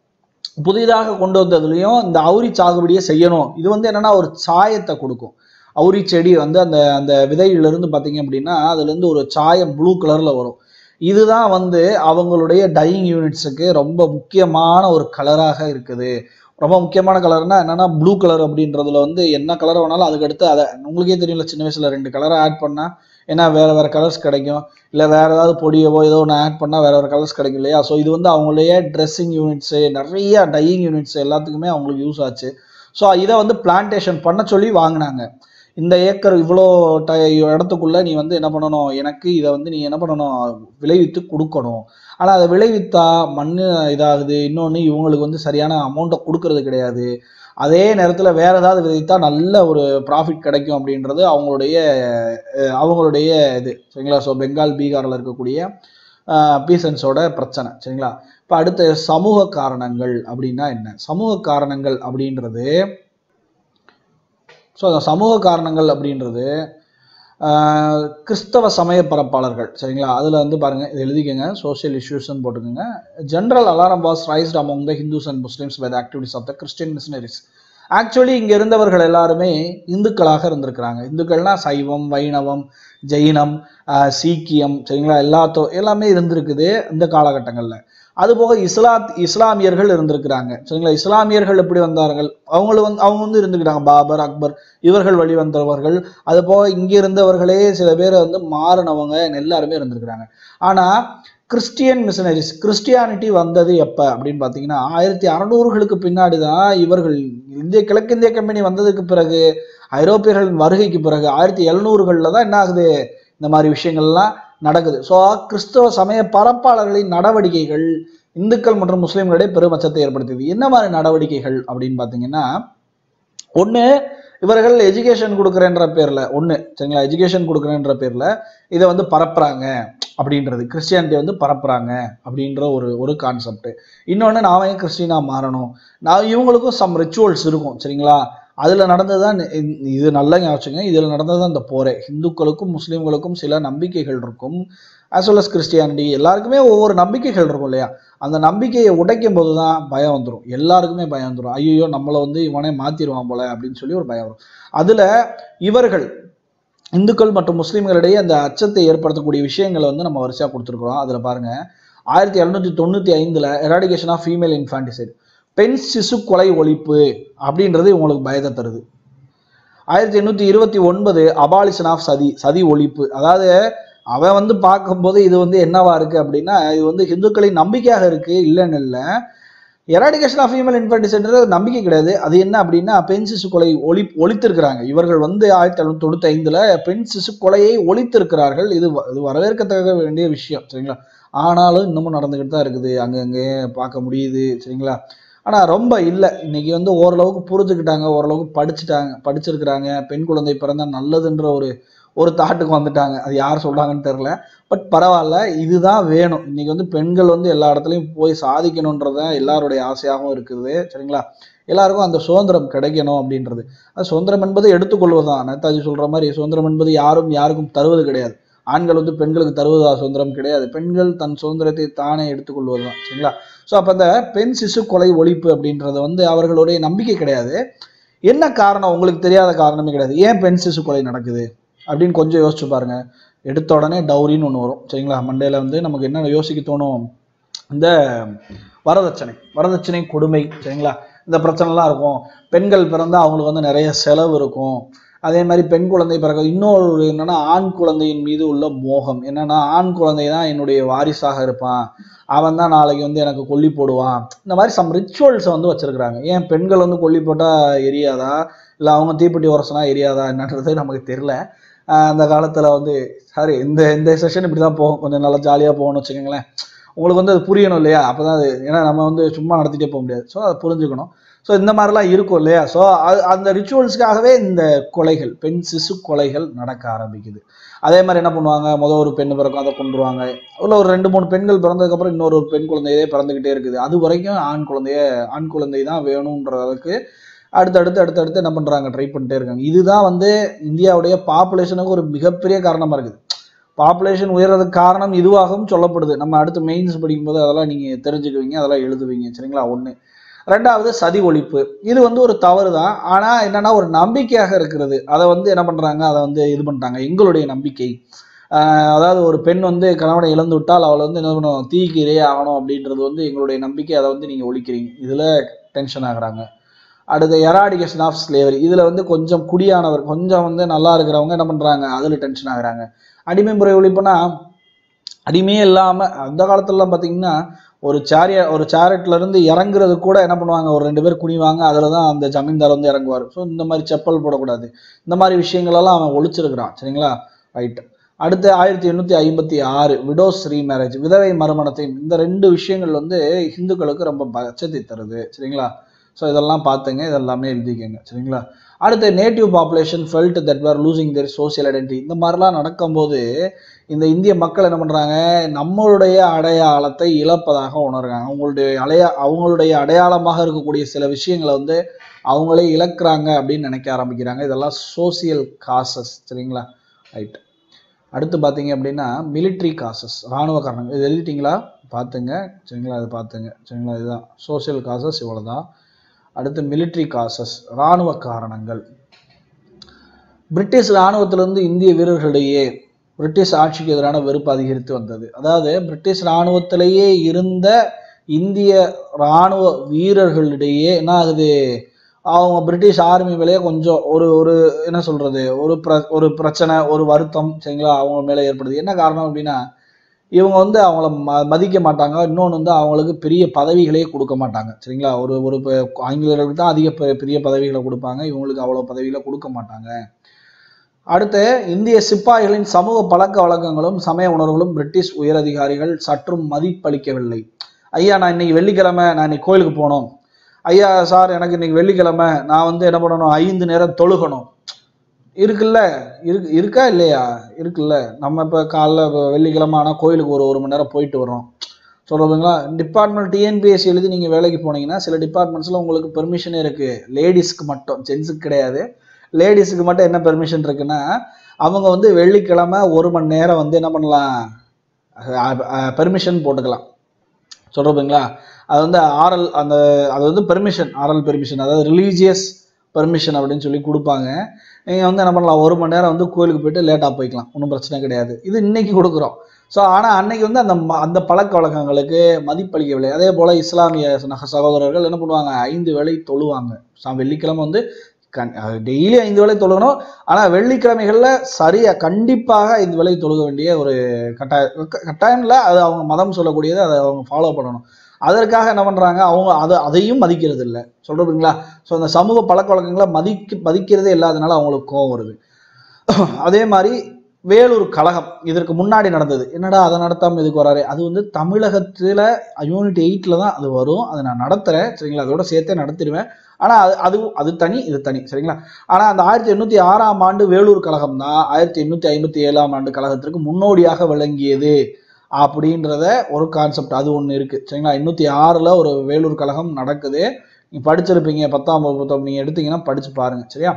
புதிதாக கொண்டு வந்ததுலையும் இந்த அவுரி சாகுபடியை செய்யணும் இது வந்து என்னன்னா ஒரு சாயத்தை கொடுக்கும் அவுரி செடி வந்து அந்த அந்த விதையிலிருந்து பார்த்தீங்க அப்படின்னா அதுலேருந்து ஒரு சாயம் ப்ளூ கலரில் வரும் இதுதான் வந்து அவங்களுடைய டையிங் யூனிட்ஸுக்கு ரொம்ப முக்கியமான ஒரு கலராக இருக்குது ரொம்ப முக்கியமான கலர்னா என்னன்னா ப்ளூ கலர் அப்படின்றதுல வந்து என்ன கலர் வேணாலும் அதுக்கு அடுத்து அதை உங்களுக்கே தெரியும்ல சின்ன வயசுல ரெண்டு கலரை ஆட் பண்ணால் ஏன்னா வேற வேற கலர்ஸ் கிடைக்கும் இல்லை வேற ஏதாவது பொடியவோ ஏதோ ஒன்று ஆட் பண்ணால் வேற வேற கலர்ஸ் கிடைக்கும் இல்லையா ஸோ இது வந்து அவங்களுடைய ட்ரெஸ்ஸிங் யூனிட்ஸு நிறைய டையிங் யூனிட்ஸ் எல்லாத்துக்குமே அவங்களுக்கு யூஸ் ஆச்சு ஸோ இதை வந்து பிளான்டேஷன் பண்ண சொல்லி வாங்கினாங்க இந்த ஏக்கர் இவ்வளோ ட இடத்துக்குள்ள நீ வந்து என்ன பண்ணணும் எனக்கு இதை வந்து நீ என்ன பண்ணணும் விளைவித்து கொடுக்கணும் ஆனால் அதை விளைவித்தா மண் இதாகுது இன்னொன்று இவங்களுக்கு வந்து சரியான அமௌண்ட்டை கொடுக்கறது கிடையாது அதே நேரத்தில் வேற ஏதாவது விதைத்தா நல்ல ஒரு ப்ராஃபிட் கிடைக்கும் அப்படின்றது அவங்களுடைய அஹ், அவங்களுடைய இது சரிங்களா ஸோ பெங்கால் பீகாரில் இருக்கக்கூடிய பீசன்ஸோட பிரச்சனை சரிங்களா இப்போ அடுத்த சமூக காரணங்கள் அப்படின்னா என்ன சமூக காரணங்கள் அப்படின்றது ஸோ அந்த சமூக காரணங்கள் அப்படின்றது ஆஹ், கிறிஸ்தவ சமய பரப்பாளர்கள் சரிங்களா அதில் வந்து பாருங்கள் இது எழுதிக்கங்க சோஷியல் இஷ்யூஸ்னு போட்டுக்கோங்க general alarm was raised among the Hindus and Muslims by the activities of the Christian missionaries actually இங்கே இருந்தவர்கள் எல்லாருமே இந்துக்களாக இருந்திருக்கிறாங்க இந்துக்கள்னா சைவம் வைணவம் ஜெயினம் ஆஹ், சீக்கியம் சரிங்களா எல்லாத்தோ எல்லாமே இருந்திருக்குது இந்த காலகட்டங்களில் அதுபோக இஸ்லாத் இஸ்லாமியர்கள் இருந்திருக்கிறாங்க சரிங்களா இஸ்லாமியர்கள் எப்படி வந்தார்கள் அவங்களும் வந்து அவங்க வந்து இருந்துக்கிறாங்க பாபர் அக்பர் இவர்கள் வழி வந்தவர்கள் அது போக இங்க இருந்தவர்களே சில பேர் வந்து மாறினவங்க எல்லாருமே இருந்திருக்கிறாங்க ஆனா கிறிஸ்டியன் மிஷனரிஸ் கிறிஸ்டியானிட்டி வந்தது எப்ப அப்படின்னு பார்த்தீங்கன்னா ஆயிரத்தி அறநூறுகளுக்கு பின்னாடி தான் இவர்கள் இந்திய கிழக்கிந்திய கம்பெனி வந்ததுக்கு பிறகு ஐரோப்பியர்களின் வருகைக்கு பிறகு ஆயிரத்தி எழுநூறுகளில் தான் என்ன ஆகுது இந்த மாதிரி விஷயங்கள்லாம் நடக்குது ஸோ கிறிஸ்தவ சமய பரப்பாளர்களின் நடவடிக்கைகள் இந்துக்கள் மற்றும் முஸ்லிம்களிடையே பெரும் அச்சத்தை ஏற்படுத்தியது என்ன மாதிரி நடவடிக்கைகள் அப்படின்னு பார்த்தீங்கன்னா ஒன்று இவர்கள் எஜுகேஷன் கொடுக்குறேன்ற பேரில் ஒன்று சரிங்களா எஜுகேஷன் கொடுக்குறேன்ற பேரில் இதை வந்து பரப்புறாங்க அப்படின்றது கிறிஸ்டியானிட்டி வந்து பரப்புறாங்க அப்படின்ற ஒரு ஒரு கான்செப்ட் இன்னொன்று நாம ஏன் கிறிஸ்டினாக மாறணும் நான் இவங்களுக்கும் சம் ரிச்சுவல்ஸ் இருக்கும் சரிங்களா அதில் நடந்தது தான் இது நல்லா ஞாபகம் இதில் நடந்தது தான் இந்த போரே ஹிந்துக்களுக்கும் முஸ்லீம்களுக்கும் சில நம்பிக்கைகள் இருக்கும் as well as கிறிஸ்டியானிட்டி எல்லாருக்குமே ஒவ்வொரு நம்பிக்கைகள் இருக்கும் இல்லையா அந்த நம்பிக்கையை உடைக்கும் போது தான் பயம் வந்துடும் எல்லாருக்குமே பயம் வந்துடும் ஐயோ நம்மளை வந்து இவனே மாத்திருவான் போல அப்படின்னு சொல்லி ஒரு பயம் வரும் அதில் இவர்கள் இந்துக்கள் மற்றும் முஸ்லீம்களிடையே அந்த அச்சத்தை ஏற்படுத்தக்கூடிய விஷயங்களை வந்து நம்ம வரிசையாக கொடுத்துருக்குறோம் அதில் பாருங்க ஆயிரத்தி எழுநூற்றி தொண்ணூற்றி ஐந்தில் எராடிகேஷன் ஆஃப் ஃபீமேல் இன்ஃபான்டிசைட் பெண் சிசு கொலை ஒழிப்பு அப்படின்றது உங்களுக்கு பயத்தை தருது ஆயிரத்தி எண்ணூற்றி இருபத்தி ஒன்பது அபாலிஷன் ஆஃப் சதி சதி ஒழிப்பு அதாவது அவன் வந்து பார்க்கும்போது இது வந்து என்னவா இருக்கு அப்படின்னா இது வந்து இந்துக்களின் நம்பிக்கையாக இருக்கு இல்லைன்னு இல்லை எராடிகேஷன் ஆஃப் ஃபீமேல் இன்ஃபர்டிசைன்றது நம்பிக்கை கிடையாது அது என்ன அப்படின்னா பெண் சிசு கொலை ஒளி ஒழித்திருக்கிறாங்க இவர்கள் வந்து ஆயிரத்தி தொள்ளாயிரத்தி தொண்ணூத்தி ஐந்துல பெண் சிசு கொலையை ஒழித்திருக்கிறார்கள் இது வ- இது வரவேற்கத்தக்க வேண்டிய விஷயம் சரிங்களா ஆனாலும் இன்னமும் நடந்துக்கிட்டு தான் இருக்குது அங்கங்கே பார்க்க முடியுது சரிங்களா ஆனால் ரொம்ப இல்லை இன்னைக்கு வந்து ஓரளவுக்கு புரிஞ்சுக்கிட்டாங்க ஓரளவுக்கு படிச்சுட்டாங்க படிச்சிருக்கிறாங்க பெண் குழந்தை பிறந்தா நல்லதுன்ற ஒரு ஒரு தாட்டுக்கு வந்துட்டாங்க அது யார் சொல்றாங்கன்னு தெரில பட் பரவாயில்ல இதுதான் வேணும் இன்னைக்கு வந்து பெண்கள் வந்து எல்லா இடத்துலையும் போய் சாதிக்கணுன்றது தான் எல்லாருடைய ஆசையாகவும் இருக்குது சரிங்களா எல்லாருக்கும் அந்த சுதந்திரம் கிடைக்கணும் அப்படின்றது அது சுதந்திரம் என்பது எடுத்துக்கொள்வதுதான் நேதாஜி சொல்ற மாதிரி சுதந்திரம் என்பது யாரும் யாருக்கும் தருவது கிடையாது ஆண்கள் வந்து பெண்களுக்கு தருவதா சுதந்திரம் கிடையாது பெண்கள் தன் சுதந்திரத்தை தானே எடுத்துக்கொள்வது தான் சரிங்களா ஸோ அப்போ அந்த பெண் சிசு கொலை ஒழிப்பு அப்படின்றது வந்து அவர்களுடைய நம்பிக்கை கிடையாது என்ன காரணம் உங்களுக்கு தெரியாத காரணமே கிடையாது ஏன் பெண் சிசு கொலை நடக்குது அப்படின்னு கொஞ்சம் யோசிச்சு பாருங்க எடுத்த உடனே டவுரின்னு ஒன்று வரும் சரிங்களா மண்டேல வந்து நமக்கு என்ன யோசிக்க தோணும் இந்த வரதட்சணை வரதட்சணை கொடுமை சரிங்களா இந்த பிரச்சனைலாம் இருக்கும் பெண்கள் பிறந்தா அவங்களுக்கு வந்து நிறைய செலவு இருக்கும் அதே மாதிரி பெண் குழந்தை பிறகு இன்னொரு என்னன்னா ஆண் குழந்தையின் மீது உள்ள மோகம் என்னன்னா ஆண் குழந்தை தான் என்னுடைய வாரிசாக இருப்பான் அவன் தான் நாளைக்கு வந்து எனக்கு கொல்லி போடுவான் இந்த மாதிரி சம் ரிச்சுவல்ஸை வந்து வச்சிருக்கிறாங்க ஏன் பெண்கள் வந்து கொல்லி போட்டா எரியாதா இல்லை அவங்க தீப்பெட்டி உரசனா எரியாதா என்னன்றது நமக்கு தெரில ஆஹ் அந்த காலத்தில் வந்து சாரி இந்த இந்த செஷன் இப்படி தான் போகும் கொஞ்சம் நல்லா ஜாலியாக போகணும்னு வச்சுக்கோங்களேன் உங்களுக்கு வந்து அது புரியணும் இல்லையா அப்போ தான் அது ஏன்னா நம்ம வந்து சும்மா நடத்திட்டே போக முடியாது ஸோ அதை புரிஞ்சுக்கணும் ஸோ இந்த மாதிரிலாம் இருக்கும் இல்லையா ஸோ அது அந்த ரிச்சுவல்ஸ்க்காகவே இந்த கொலைகள் பெண் சிசு கொலைகள் நடக்க ஆரம்பிக்குது அதே மாதிரி என்ன பண்ணுவாங்க முதல் ஒரு பெண் பிறக்கும் அதை கொண்டுருவாங்க உள்ள ஒரு ரெண்டு மூணு பெண்கள் பிறந்ததுக்கப்புறம் இன்னொரு ஒரு பெண் குழந்தையே பிறந்துக்கிட்டே இருக்குது அது வரைக்கும் ஆண் குழந்தைய ஆண் குழந்தை தான் வேணுன்ற அளவுக்கு அடுத்தடுத்து அடுத்தடுத்து என்ன பண்ணுறாங்க ட்ரை பண்ணிட்டே இருக்காங்க இதுதான் வந்து இந்தியாவுடைய பாப்புலேஷனுக்கு ஒரு மிகப்பெரிய காரணமாக இருக்குது பாப்புலேஷன் உயர்றதுக்கு காரணம் இதுவாகவும் சொல்லப்படுது நம்ம அடுத்து மெயின்ஸ் படிக்கும்போது அதெல்லாம் நீங்கள் தெரிஞ்சுக்குவீங்க அதெல்லாம் எழுதுவீங்க சரிங்களா ஒன்று ரெண்டாவது சதி ஒழிப்பு இது வந்து ஒரு தவறு தான் ஆனால் என்னன்னா ஒரு நம்பிக்கையாக இருக்கிறது அதை வந்து என்ன பண்ணுறாங்க அதை வந்து இது பண்ணிட்டாங்க எங்களுடைய நம்பிக்கை ஆஹ் அதாவது ஒரு பெண் வந்து கணவனை இழந்து விட்டால் அவளை வந்து என்ன பண்ணும் தீக்கு இரையே ஆகணும் அப்படின்றது வந்து எங்களுடைய நம்பிக்கை அதை வந்து நீங்கள் ஒழிக்கிறீங்க இதில் டென்ஷன் ஆகுறாங்க அடுத்து எராடிகேஷன் ஆஃப் ஸ்லேவரி இதில் வந்து கொஞ்சம் குடியானவர் கொஞ்சம் வந்து நல்லா இருக்கிறவங்க என்ன பண்ணுறாங்க அதில் டென்ஷன் ஆகுறாங்க அடிமை முறை ஒழிப்புனா அடிமையே இல்லாமல் அந்த காலத்துலலாம் பார்த்தீங்கன்னா ஒரு சேரிய ஒரு சேரட்ல இருந்து இறங்குறது கூட என்ன பண்ணுவாங்க ஒரு ரெண்டு பேர் குனிவாங்க அதில் தான் அந்த ஜமீன்தார் வந்து இறங்குவார் ஸோ இந்த மாதிரி செப்பல் போடக்கூடாது இந்த மாதிரி விஷயங்களெல்லாம் அவன் ஒழிச்சிருக்கிறான் சரிங்களா ரைட் அடுத்து ஆயிரத்தி எண்ணூற்றி ஐம்பத்தி ஆறு விடோஸ் ரீமேரேஜ் விதவை மறுமணத்தை இந்த ரெண்டு விஷயங்கள் வந்து இந்துக்களுக்கு ரொம்ப பச்சத்தை தருது சரிங்களா ஸோ இதெல்லாம் பார்த்துங்க இதெல்லாமே எழுதிக்கங்க சரிங்களா அடுத்து native population felt that were losing their social identity இந்த மாதிரிலாம் நடக்கும்போது இந்த இந்திய மக்கள் என்ன பண்ணுறாங்க நம்மளுடைய அடையாளத்தை இழப்பதாக உணர்றாங்க அவங்களுடைய அடையா அவங்களுடைய அடையாளமாக இருக்கக்கூடிய சில விஷயங்களை வந்து அவங்களே இழக்கிறாங்க அப்படின்னு நினைக்க ஆரம்பிக்கிறாங்க இதெல்லாம் சோசியல் காசஸ் சரிங்களா ரைட் அடுத்து பார்த்தீங்க அப்படின்னா military காசஸ் இராணுவ காரணங்கள் இது எழுதிட்டீங்களா பார்த்துங்க சரிங்களா இது பார்த்துங்க சரிங்களா இதுதான் சோசியல் காசஸ் இவ்வளோ தான் அடுத்து military காசஸ் இராணுவ காரணங்கள் பிரிட்டிஷ் இராணுவத்திலிருந்து இந்திய வீரர்களிடையே பிரிட்டிஷ் ஆட்சிக்கு எதிரான வெறுப்பு அதிகரித்து வந்தது அதாவது பிரிட்டிஷ் இராணுவத்திலேயே இருந்த இந்திய இராணுவ வீரர்களிடையே என்ன ஆகுது அவங்க பிரிட்டிஷ் ஆர்மி மேலேயே கொஞ்சம் ஒரு ஒரு என்ன சொல்றது ஒரு பிர ஒரு பிரச்சனை ஒரு வருத்தம் சரிங்களா அவங்க மேலே ஏற்படுது என்ன காரணம் அப்படின்னா இவங்க வந்து அவங்கள ம மதிக்க மாட்டாங்க இன்னொன்று வந்து அவங்களுக்கு பெரிய பதவிகளே கொடுக்க மாட்டாங்க சரிங்களா ஒரு ஒரு பெ- ஆங்கிலேயர்களுக்கு தான் அதிக பெ- பெரிய பதவிகளை கொடுப்பாங்க இவங்களுக்கு அவ்வளோ பதவிகளை கொடுக்க மாட்டாங்க அடுத்து இந்திய சிப்பாய்களின் சமூக பழக்க வழக்கங்களும் சமய உணர்வுகளும் பிரிட்டிஷ் உயரதிகாரிகள் சற்றும் மதிப்பளிக்கவில்லை ஐயா நான் இன்னைக்கு வெள்ளிக்கிழமை நான் இன்னைக்கு கோயிலுக்கு போகணும் ஐயா சார் எனக்கு இன்னைக்கு வெள்ளிக்கிழமை நான் வந்து என்ன பண்ணணும் ஐந்து நேரம் தொழுகணும் இருக்குல்ல இருக்கு இருக்கா இல்லையா இருக்குல்ல நம்ம இப்போ காலைல இப்ப வெள்ளிக்கிழமை ஆனால் கோயிலுக்கு ஒரு ஒரு மணி நேரம் போயிட்டு வரோம் சொல்கிறதுங்களா டிபார்ட்மெண்ட் டிஎன்பிஎஸ்சி எழுதி நீங்கள் வேலைக்கு போனீங்கன்னா சில டிபார்ட்மெண்ட்ஸில் உங்களுக்கு பெர்மிஷனே இருக்குது லேடிஸ்க்கு மட்டும் ஜென்ஸுக்கு கிடையாது லேடிஸுக்கு மட்டும் என்ன பெர்மிஷன் இருக்குன்னா அவங்க வந்து வெள்ளிக்கிழமை ஒரு மணி நேரம் வந்து என்ன பண்ணலாம் பெர்மிஷன் போட்டுக்கலாம் சொல்கிறதுங்களா அது வந்து ஆரல் அந்த அது வந்து பெர்மிஷன் ஆரல் பெர்மிஷன் அதாவது ரிலீஜியஸ் பெர்மிஷன் அப்படின்னு சொல்லி கொடுப்பாங்க நீங்கள் வந்து என்ன பண்ணலாம் ஒரு மணி நேரம் வந்து கோயிலுக்கு போயிட்டு லேட்டாக போய்க்கலாம் ஒன்றும் பிரச்சனை கிடையாது இது இன்னைக்கு கொடுக்குறோம் ஸோ ஆனால் அன்னைக்கு வந்து அந்த ம- அந்த பழக்க வழக்கங்களுக்கு மதிப்பளிக்கவில்லை அதே போல் இஸ்லாமிய சக- சகோதரர்கள் என்ன பண்ணுவாங்க ஐந்து வேளை தொழுவாங்க சா- வெள்ளிக்கிழமை வந்து கண் டெய்லி ஐந்து வேளை தொழுகணும் ஆனால் வெள்ளிக்கிழமைகளில் சரியாக கண்டிப்பாக ஐந்து வேளை தொழுக வேண்டிய ஒரு கட்டாய க- கட்டாயம்ல அது அவங்க மதம் சொல்லக்கூடியது அதை அவங்க ஃபாலோ பண்ணணும் அதற்காக என்ன பண்ணுறாங்க அவங்க அதை அதையும் மதிக்கிறது இல்லை சொல்கிறீங்களா ஸோ அந்த சமூக பழக்க வழக்கங்களை மதிக்க மதிக்கிறதே இல்லாதனால அவங்களுக்கு கோவம் வருது அதே மாதிரி வேலூர் கழகம் இதற்கு முன்னாடி நடந்தது என்னடா அதை நடத்தாமல் இதுக்கு வராரு அது வந்து தமிழகத்தில் யூனிட் எயிட்டில் தான் அது வரும் அதை நான் நடத்துகிறேன் சரிங்களா அதோட சேர்த்தே நடத்திடுவேன் ஆனால் அது அது அது தனி இது தனி சரிங்களா ஆனால் அந்த ஆயிரத்தி எண்ணூற்றி ஆறாம் ஆண்டு வேலூர் கழகம் தான் ஆயிரத்தி எண்ணூற்றி ஐம்பத்தி ஏழாம் ஆண்டு கழகத்திற்கு முன்னோடியாக விளங்கியது அப்படின்றத ஒரு கான்செப்ட் அது ஒன்று இருக்குது சரிங்களா எண்ணூற்றி ஆறில் ஒரு வேலூர் கழகம் நடக்குது நீங்கள் படிச்சிருப்பீங்க பத்தாம் வகுப்பு நீங்கள் எடுத்தீங்கன்னா படித்து பாருங்கள் சரியா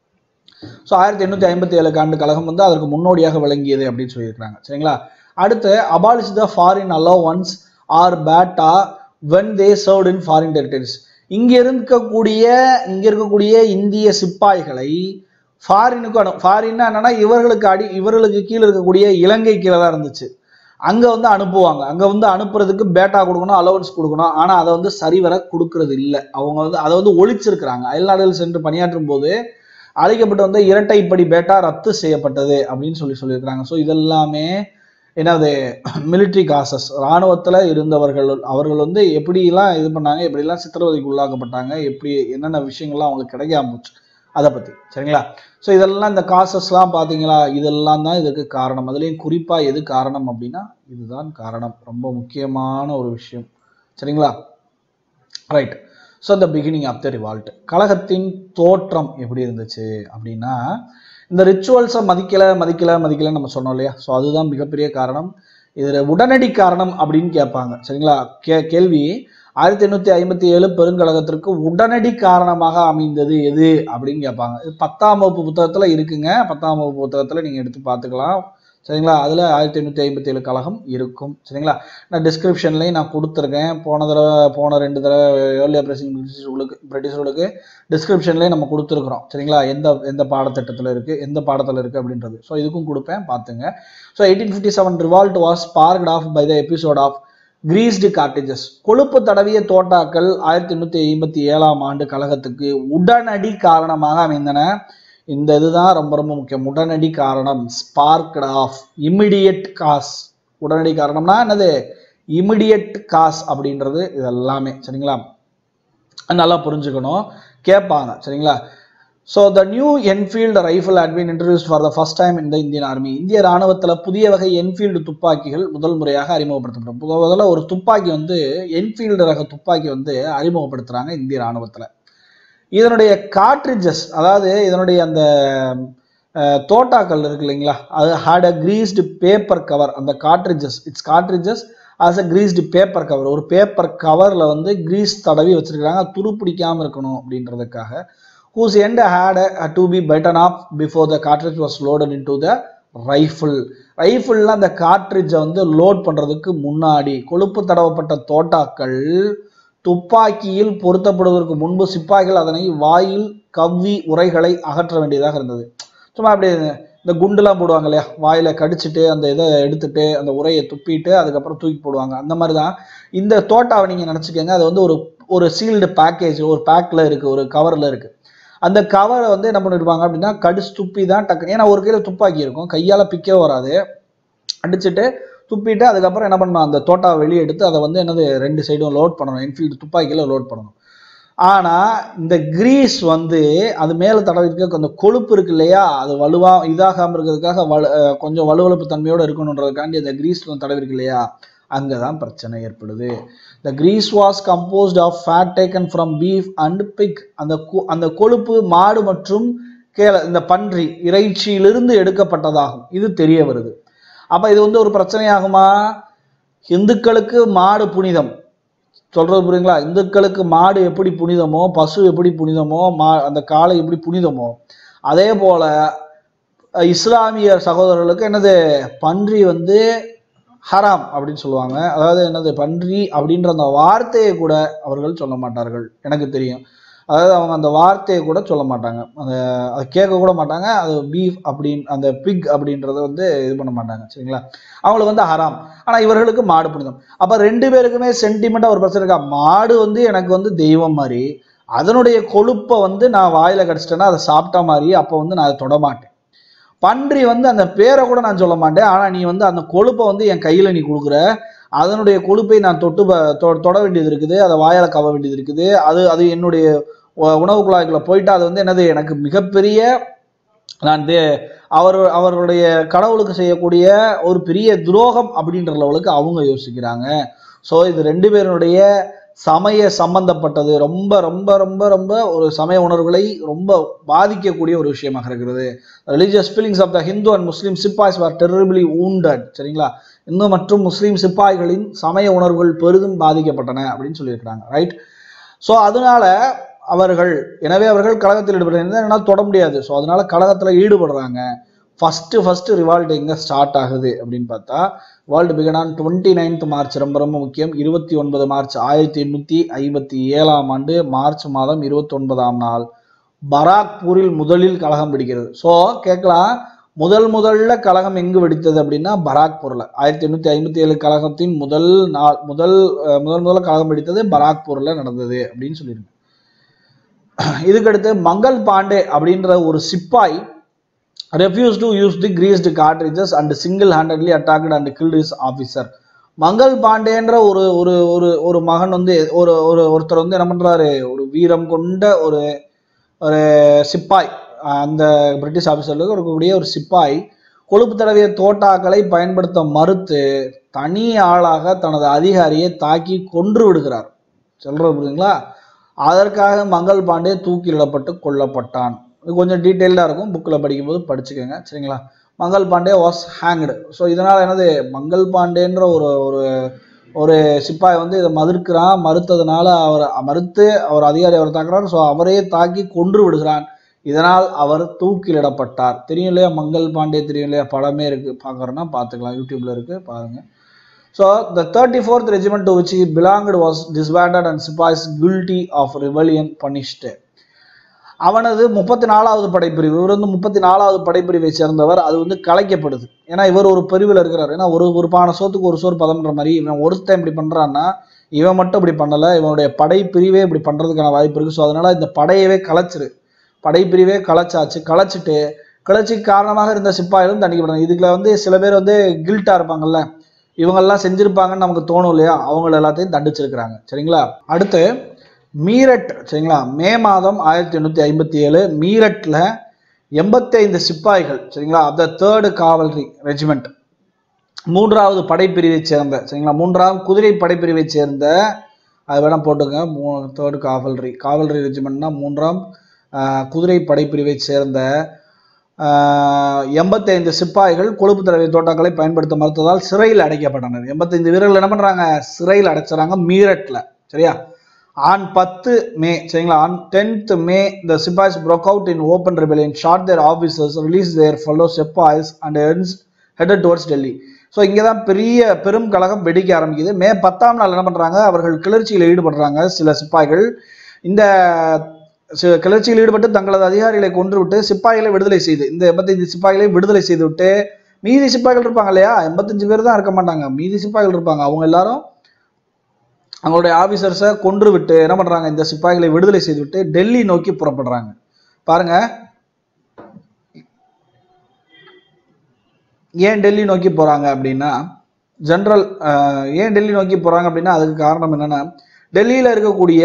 ஸோ ஆயிரத்தி எண்ணூற்றி ஐம்பத்தி ஏழு ஆண்டு கழகம் வந்து அதற்கு முன்னோடியாக விளங்கியது அப்படின்னு சொல்லியிருக்காங்க சரிங்களா அடுத்து abolish the foreign allowance or batta when they served in foreign territories இங்கே இருக்கக்கூடிய இங்கே இருக்கக்கூடிய இந்திய சிப்பாய்களை ஃபாரினுக்கு அனு ஃபாரின்னா என்னன்னா இவர்களுக்கு அடி இவர்களுக்கு கீழே இருக்கக்கூடிய இலங்கை கீழே தான் இருந்துச்சு அங்கே வந்து அனுப்புவாங்க அங்கே வந்து அனுப்புறதுக்கு பேட்டா கொடுக்கணும் அலவன்ஸ் கொடுக்கணும் ஆனால் அதை வந்து சரிவர கொடுக்கறது இல்லை அவங்க வந்து அதை வந்து ஒழிச்சிருக்கிறாங்க அயல்நாடுகள் சென்று பணியாற்றும் போது அழைக்கப்பட்டு வந்த இரட்டைப்படி பேட்டா ரத்து செய்யப்பட்டது அப்படின்னு சொல்லி சொல்லியிருக்கிறாங்க ஸோ இதெல்லாமே என்னது military காசஸ் இராணுவத்தில் இருந்தவர்கள் அவர்கள் வந்து எப்படிலாம் இது பண்ணாங்க எப்படிலாம் சித்திரவதைக்கு உள்ளாக்கப்பட்டாங்க எப்படி என்னென்ன விஷயங்கள்லாம் அவங்களுக்கு கிடைக்காம போச்சு அதை பற்றி சரிங்களா ஸோ இதெல்லாம் இந்த காசஸ்லாம் பார்த்தீங்களா இதெல்லாம் தான் இதுக்கு காரணம் அதுலேயும் குறிப்பாக எது காரணம் அப்படின்னா இதுதான் காரணம் ரொம்ப முக்கியமான ஒரு விஷயம் சரிங்களா right so the beginning of the revolt கழகத்தின் தோற்றம் எப்படி இருந்துச்சு அப்படின்னா இந்த ரிச்சுவல்ஸை மதிக்கலை மதிக்கலை மதிக்கலைன்னு நம்ம சொன்னோம் இல்லையா ஸோ அதுதான் மிகப்பெரிய காரணம் இதில் உடனடி காரணம் அப்படின்னு கேட்பாங்க சரிங்களா கே கேள்வி ஆயிரத்தி எண்ணூற்றி ஐம்பத்தி ஏழு பெருங்கழகத்திற்கு உடனடி காரணமாக அமைந்தது எது அப்படின்னு கேட்பாங்க இது பத்தாம் வகுப்பு புத்தகத்தில் இருக்குங்க பத்தாம் வகுப்பு புத்தகத்தில் நீங்கள் எடுத்து பார்த்துக்கலாம் சரிங்களா அதில் ஆயிரத்தி எண்ணூற்றி ஐம்பத்தி ஏழு கழகம் இருக்கும் சரிங்களா நான் டிஸ்கிரிப்ஷன்லேயும் நான் கொடுத்துருக்கேன் போன தடவை போன ரெண்டு தடவை ஏர்லியர் பிரசிங் பிரிட்டிஷர்களுக்கு பிரிட்டிஷர்களுக்கு டிஸ்கிரிப்ஷன்லேயே நம்ம கொடுத்துருக்குறோம் சரிங்களா எந்த எந்த பாடத்திட்டத்தில் இருக்குது எந்த பாடத்தில் இருக்குது அப்படின்றது ஸோ இதுக்கும் கொடுப்பேன் பார்த்துங்க so eighteen fifty seven revolt was sparked off by the episode of greased cartridges கொழுப்பு தடவிய தோட்டாக்கள் ஆயிரத்தி எண்ணூற்றி ஐம்பத்தி ஏழாம் ஆண்டு கழகத்துக்கு உடனடி காரணமாக அமைந்தன இந்த இதுதான் ரொம்ப ரொம்ப முக்கியம் உடனடி காரணம் ஸ்பார்க்ட் ஆஃப் இமிடியட் காஸ் உடனடி காரணம்னா என்னது இமிடியட் காஸ் அப்படின்றது இது எல்லாமே சரிங்களா நல்லா புரிஞ்சுக்கணும் கேட்பாங்க சரிங்களா so the new Enfield rifle had been introduced for the first time in the Indian army இந்திய ராணுவத்தில் புதிய வகை என்ஃபீல்டு துப்பாக்கிகள் முதல் முறையாக அறிமுகப்படுத்தப்படும் முதல் முதல்ல ஒரு துப்பாக்கி வந்து என்ஃபீல்டு ரக துப்பாக்கி வந்து அறிமுகப்படுத்துகிறாங்க இந்திய ராணுவத்தில் இதனுடைய காட்ரிஜஸ் அதாவது இதனுடைய அந்த அஹ், தோட்டாக்கள் இருக்கு இல்லைங்களா அது had a greased paper cover அந்த cartridges its cartridges as a greased paper cover ஒரு பேப்பர் கவரில் வந்து கிரீஸ் தடவி வச்சிருக்காங்க துரு பிடிக்காம இருக்கணும் அப்படின்றதுக்காக whose end had uh, to be button up before the cartridge was loaded into the rifle ரைஃபிளில் அந்த காட்ரிட்ஜை வந்து லோட் பண்ணுறதுக்கு முன்னாடி கொழுப்பு தடவப்பட்ட தோட்டாக்கள் துப்பாக்கியில் பொருத்தப்படுவதற்கு முன்பு சிப்பாய்கள் அதனை வாயில் கவ்வி உரைகளை அகற்ற வேண்டியதாக இருந்தது சும்மா அப்படி இந்த குண்டுலாம் போடுவாங்க இல்லையா வாயில கடிச்சிட்டு அந்த இதை எடுத்துட்டு அந்த உரையை துப்பிட்டு அதுக்கப்புறம் தூக்கி போடுவாங்க அந்த மாதிரி தான் இந்த தோட்டாவை நீங்கள் நினச்சிக்கோங்க அது வந்து ஒரு ஒரு சீல்டு பேக்கேஜ் ஒரு பேக்கில் இருக்குது ஒரு கவரில் இருக்குது அந்த கவரை வந்து என்ன பண்ணிருப்பாங்க அப்படின்னா கடிச்சு துப்பி தான் டக்கு ஏன்னா ஒரு கையில் துப்பாக்கி இருக்கும் கையால் பிக்கவே வராது அடிச்சுட்டு துப்பிட்டு அதுக்கப்புறம் என்ன பண்ணணும் அந்த தோட்டாவை வெளியே எடுத்து அதை வந்து என்னது ரெண்டு சைடும் லோட் பண்ணணும் என்ஃபீல்டு துப்பாக்கியில் லோட் பண்ணணும் ஆனால் இந்த கிரீஸ் வந்து அது மேலே தடவிருக்க அந்த கொழுப்பு இருக்கு இல்லையா அது வலுவா இதாகாமல் இருக்கிறதுக்காக வலு அஹ் கொஞ்சம் வலுவழுப்பு தன்மையோடு இருக்கணுன்றதுக்காண்டி அந்த கிரீஸ் தடவிருக்கு இல்லையா அங்கே தான் பிரச்சனை ஏற்படுது the grease was composed of fat taken from beef and pig அந்த கொ- அந்த கொழுப்பு மாடு மற்றும் கேள இந்த பன்றி இறைச்சியிலிருந்து எடுக்கப்பட்டதாகும் இது தெரிய வருது அப்போ இது வந்து ஒரு பிரச்சனையாகுமா இந்துக்களுக்கு மாடு புனிதம் சொல்றது புரியுங்களா இந்துக்களுக்கு மாடு எப்படி புனிதமோ பசு எப்படி புனிதமோ மா அந்த காளை எப்படி புனிதமோ அதே போல அஹ், இஸ்லாமிய சகோதரர்களுக்கு என்னது பன்றி வந்து ஹராம் அப்படின்னு சொல்லுவாங்க அதாவது என்னது பன்றி அப்படின்ற அந்த வார்த்தையை கூட அவர்கள் சொல்ல மாட்டார்கள் எனக்கு தெரியும் அதாவது அவங்க அந்த வார்த்தையை கூட சொல்ல மாட்டாங்க அந்த அதை கேட்க கூட மாட்டாங்க அது பீஃப் அப்படின் அந்த பிக் அப்படின்றத வந்து இது பண்ண மாட்டாங்க சரிங்களா அவங்களுக்கு வந்து ஹராம் ஆனால் இவர்களுக்கு மாடு புனிதம் அப்போ ரெண்டு பேருக்குமே சென்டிமெண்ட்டாக ஒரு பிரச்சனை இருக்கா மாடு வந்து எனக்கு வந்து தெய்வம் மாதிரி அதனுடைய கொழுப்பை வந்து நான் வாயில் கடிச்சிட்டேன்னா அதை சாப்பிட்ட மாதிரி அப்போ வந்து நான் அதை தொட மாட்டேன் பன்றி வந்து அந்த பேரை கூட நான் சொல்ல மாட்டேன் ஆனால் நீ வந்து அந்த கொழுப்பை வந்து என் கையில் நீ கொடுக்குற அதனுடைய கொழுப்பை நான் தொட்டு ப- தொ- தொட வேண்டியது இருக்குது அதை வாயால் கவ வேண்டியது இருக்குது அது அது என்னுடைய உ- உணவு குழாய்க்குள்ள போயிட்டு அது வந்து என்னது எனக்கு மிகப்பெரிய நான் தே- அவர் அவருடைய கடவுளுக்கு செய்யக்கூடிய ஒரு பெரிய துரோகம் அப்படின்ற லெவலுக்கு அவங்க யோசிக்கிறாங்க ஸோ இது ரெண்டு பேருடைய சமய சம்பந்தப்பட்டது ரொம்ப ரொம்ப ரொம்ப ரொம்ப ஒரு சமய உணர்வுகளை ரொம்ப பாதிக்கக்கூடிய ஒரு விஷயமாக இருக்கிறது religious feelings of the Hindu and Muslim sepoys are terribly wounded சரிங்களா இந்து மற்றும் முஸ்லீம் சிப்பாய்களின் சமய உணர்வுகள் பெரிதும் பாதிக்கப்பட்டன அப்படின்னு சொல்லியிருக்கிறாங்க ரைட் ஸோ அதனால அவர்கள் எனவே அவர்கள் கழகத்தில் ஈடுபடுறாங்க என்னால் தொட முடியாது ஸோ அதனால கழகத்தில் ஈடுபடுறாங்க ஃபஸ்ட்டு ஃபஸ்ட்டு ரிவால்ட் எங்கே ஸ்டார்ட் ஆகுது அப்படின்னு பார்த்தா world began on twenty ninth March ரொம்ப ரொம்ப முக்கியம் இருபத்தி ஒன்பது மார்ச் ஆயிரத்தி எண்ணூற்றி ஐம்பத்தி ஏழாம் ஆண்டு மார்ச் மாதம் இருபத்தி ஒன்பதாம் நாள் பராக்பூரில் முதலில் கழகம் பிடிக்கிறது ஸோ கேட்கலாம் முதல் முதல்ல கழகம் எங்கு வெடித்தது அப்படின்னா பராக்பூரில் ஆயிரத்தி எண்ணூற்றி ஐம்பத்தி ஏழு கழகத்தின் முதல் நாள் முதல் அஹ், முதல் முதல்ல கழகம் வெடித்தது பராக்பூரில் நடந்தது அப்படின்னு சொல்லியிருங்க இதுக்கடுத்து மங்கள் பாண்டே அப்படின்ற ஒரு சிப்பாய் refused to use the greased cartridges and single-handedly attacked and killed his officer Mangal பாண்டேன்ற ஒரு ஒரு ஒரு ஒரு மகன் வந்து ஒரு ஒரு ஒருத்தர் வந்து என்ன பண்றாரு ஒரு வீரம் கொண்ட ஒரு ஒரு சிப்பாய் அந்த பிரிட்டிஷ் ஆஃபீஸருக்கு இருக்கக்கூடிய ஒரு சிப்பாய் கொழுப்பு தடவிய தோட்டாக்களை பயன்படுத்த மறுத்து தனி ஆளாக தனது அதிகாரியை தாக்கி கொன்று விடுகிறார் சொல்றது புரியுதுங்களா அதற்காக மங்கள் பாண்டே தூக்கிலிடப்பட்டு கொல்லப்பட்டான் இது கொஞ்சம் டீட்டெயில்டாக இருக்கும் புக்கில் படிக்கும்போது படிச்சுக்கோங்க சரிங்களா Mangal Pandey was hanged so இதனால் என்னது மங்கள் பாண்டேன்ற ஒரு ஒரு ஒரு சிப்பாய் வந்து இதை மறுக்கிறான் மறுத்ததுனால அவர் மறுத்து அவர் அதிகாரி அவர் தாக்குறார் ஸோ அவரே தாக்கி கொன்று விடுகிறான் இதனால் அவர் தூக்கிலிடப்பட்டார் தெரியும் இல்லையா மங்கள் பாண்டே தெரியும் இல்லையா படமே இருக்கு பார்க்குறோன்னா பார்த்துக்கலாம் யூடியூப்ல இருக்கு பாருங்க so the thirty fourth regiment to which belonged was disbanded and sepoys guilty of rebellion punished அவனது முப்பத்தி நாலாவது படைப்பிரிவு இவர் வந்து முப்பத்தி நாலாவது படைப்பிரிவை சேர்ந்தவர் அது வந்து கலைக்கப்படுது ஏன்னா இவர் ஒரு பிரிவில் இருக்கிறார் ஏன்னா ஒரு ஒரு பானை சோத்துக்கு ஒரு சோறு பதம்ன்ற மாதிரி இவன் ஒருத்தன் இப்படி பண்ணுறான்னா இவன் மட்டும் இப்படி பண்ணலை இவனுடைய படைப்பிரிவே இப்படி பண்ணுறதுக்கான வாய்ப்பு இருக்குது ஸோ அதனால் இந்த படையவே கலைச்சிரு படைப்பிரிவே கலைச்சாச்சு கலைச்சிட்டு கிளர்ச்சிக்கு காரணமாக இருந்த சிப்பாய்களும் தண்டிக்கப்படணும் இதுக்குள்ள வந்து சில பேர் வந்து கில்ட்டாக இருப்பாங்கல்ல இவங்கெல்லாம் செஞ்சுருப்பாங்கன்னு நமக்கு தோணும் இல்லையா அவங்கள எல்லாத்தையும் தண்டிச்சிருக்கிறாங்க சரிங்களா அடுத்து மீரட் சரிங்களா மே மாதம் ஆயிரத்தி எண்ணூற்றி ஐம்பத்தி ஏழு மீரட்டில் எண்பத்தி ஐந்து சிப்பாய்கள் சரிங்களா அந்த தேர்டு காவல்ரி ரெஜிமெண்ட் மூன்றாவது படைப்பிரிவை சேர்ந்த சரிங்களா மூன்றாவது குதிரை படைப்பிரிவை சேர்ந்த அது வேணா போட்டுங்க மூ தேர்டு காவல்ரி காவல்ரி ரெஜிமெண்ட்னா மூன்றாம் ஆஹ், குதிரை படைப்பிரிவை சேர்ந்த எண்பத்தைந்து சிப்பாய்கள் கொழுப்பு தடவை தோட்டாக்களை பயன்படுத்த மறுத்ததால் சிறையில் அடைக்கப்பட்டனர் எண்பத்தைந்து வீரர்கள் என்ன பண்றாங்க சிறையில் அடைச்சாங்க மீரட்ல சரியா ஆன் பத்து மே சரிங்களா on tenth May the sepoys broke out in open rebellion shot their officers release their fellow sepoys and headed towards Delhi so இங்கே தான் பெரிய பெரும் கழகம் வெடிக்க ஆரம்பிக்குது மே பத்தாம் நாள் என்ன பண்ணுறாங்க அவர்கள் கிளர்ச்சியில் ஈடுபடுறாங்க சில சிப்பாய்கள் இந்த சி- கிளர்ச்சியில் ஈடுபட்டு தங்களது அதிகாரிகளை கொன்றுவிட்டு சிப்பாய்களை விடுதலை செய்து இந்த எண்பத்தைந்து சிப்பாய்களை விடுதலை செய்து விட்டு மீதி சிப்பாய்கள் இருப்பாங்க இல்லையா எண்பத்தஞ்சு பேர் தான் இருக்க மாட்டாங்க மீதி சிப்பாய்கள் இருப்பாங்க அவங்க எல்லாரும் அவங்களுடைய ஆபீசர்ஸை கொன்று விட்டு என்ன பண்றாங்க இந்த சிப்பாய்களை விடுதலை செய்து விட்டு டெல்லி நோக்கி புறப்படுறாங்க பாருங்க ஏன் டெல்லி நோக்கி போறாங்க அப்படின்னா ஜென்ரல் ஏன் டெல்லி நோக்கி போறாங்க அப்படின்னா அதுக்கு காரணம் என்னன்னா டெல்லியில இருக்கக்கூடிய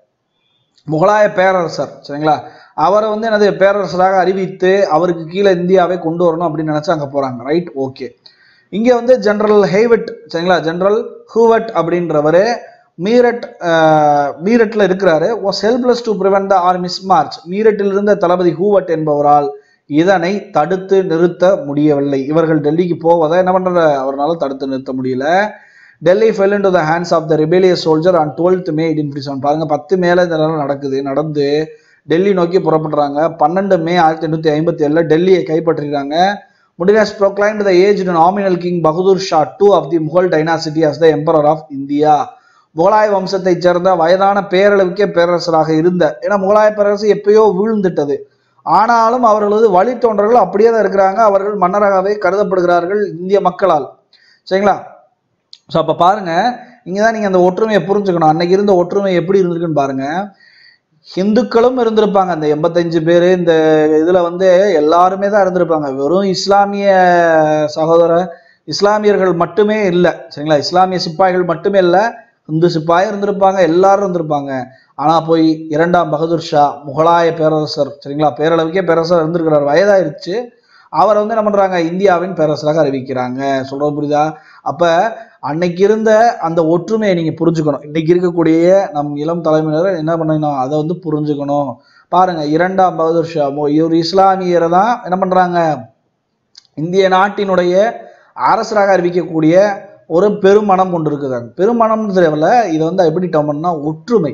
முகலாய பேரரசர் சரிங்களா அவரை வந்து எனது பேரரசராக அறிவித்து அவருக்கு கீழே இந்தியாவை கொண்டு வரணும் அப்படின்னு நினைச்சு அங்க போறாங்க ரைட் ஓகே இங்க வந்து ஜெனரல் ஹேவட் சரிங்களா ஜெனரல் ஹூவட் அப்படின்றவர் மீரட் அஹ், மீரட்ல இருக்கிறாரு was helpless to prevent the army's march மீரட்டில் இருந்த தளபதி ஹூவட் என்பவரால் இதனை தடுத்து நிறுத்த முடியவில்லை இவர்கள் டெல்லிக்கு போவதை என்ன பண்ற அவரால தடுத்து நிறுத்த முடியல Delhi fell into the hands of the rebellious soldier on 12th May 1857 பாருங்க பத்து மேல இதெல்லாம் நடக்குது நடந்து டெல்லி நோக்கி புறப்படுறாங்க பன்னெண்டு மே ஆயிரத்தி எண்ணூத்தி ஐம்பத்தி ஏழுல டெல்லியை கைப்பற்றிடுறாங்க முடிவாஸ் proclaimed the aged nominal king Bahadur Shah two of the Mughal dynasty as the emperor of India முகலாய வம்சத்தைச் சேர்ந்த வயதான பேரளவுக்கே பேரரசராக இருந்த ஏன்னா முகலாய பேரரசு எப்பயோ வீழ்ந்துட்டது ஆனாலும் அவர்களது வழித்தோன்றர்கள் அப்படியே தான் இருக்கிறாங்க அவர்கள் மன்னராகவே கருதப்படுகிறார்கள் இந்திய மக்களால் சரிங்களா ஸோ அப்போ பாருங்க இங்கே தான் நீங்கள் அந்த ஒற்றுமையை புரிஞ்சுக்கணும் அன்னைக்கு இருந்த ஒற்றுமை எப்படி இருந்திருக்குன்னு பாருங்க ஹிந்துக்களும் இருந்திருப்பாங்க அந்த எண்பத்தஞ்சு பேர் இந்த இதில் வந்து எல்லாருமே தான் இருந்திருப்பாங்க வெறும் இஸ்லாமிய சகோதர இஸ்லாமியர்கள் மட்டுமே இல்லை சரிங்களா இஸ்லாமிய சிப்பாய்கள் மட்டுமே இல்லை இந்து சிப்பாயும் இருந்திருப்பாங்க எல்லாரும் இருந்திருப்பாங்க ஆனால் போய் இரண்டாம் பகதூர் ஷா முகலாய பேரரசர் சரிங்களா பேரளவுக்கே பேரரசர் இருந்திருக்கிறார் வயதாயிருச்சு அவர் வந்து என்ன பண்றாங்க இந்தியாவின் பேரரசராக அறிவிக்கிறாங்க சொல்றது புரியுதா அப்ப அன்னைக்கு இருந்த அந்த ஒற்றுமையை நீங்க புரிஞ்சுக்கணும் இன்னைக்கு இருக்கக்கூடிய நம் இளம் தலைமுறையினர் என்ன பண்ணணும் அதை வந்து புரிஞ்சுக்கணும் பாருங்க இரண்டாம் பகதூர் ஷா மோ- இவர் இஸ்லாமியரை தான் என்ன பண்றாங்க இந்திய நாட்டினுடைய அரசராக அறிவிக்கக்கூடிய ஒரு பெருமனம் கொண்டு இருக்குதாங்க பெருமனம்னு தெரியல இதை வந்து எப்படி டேர்ம் பண்ணா ஒற்றுமை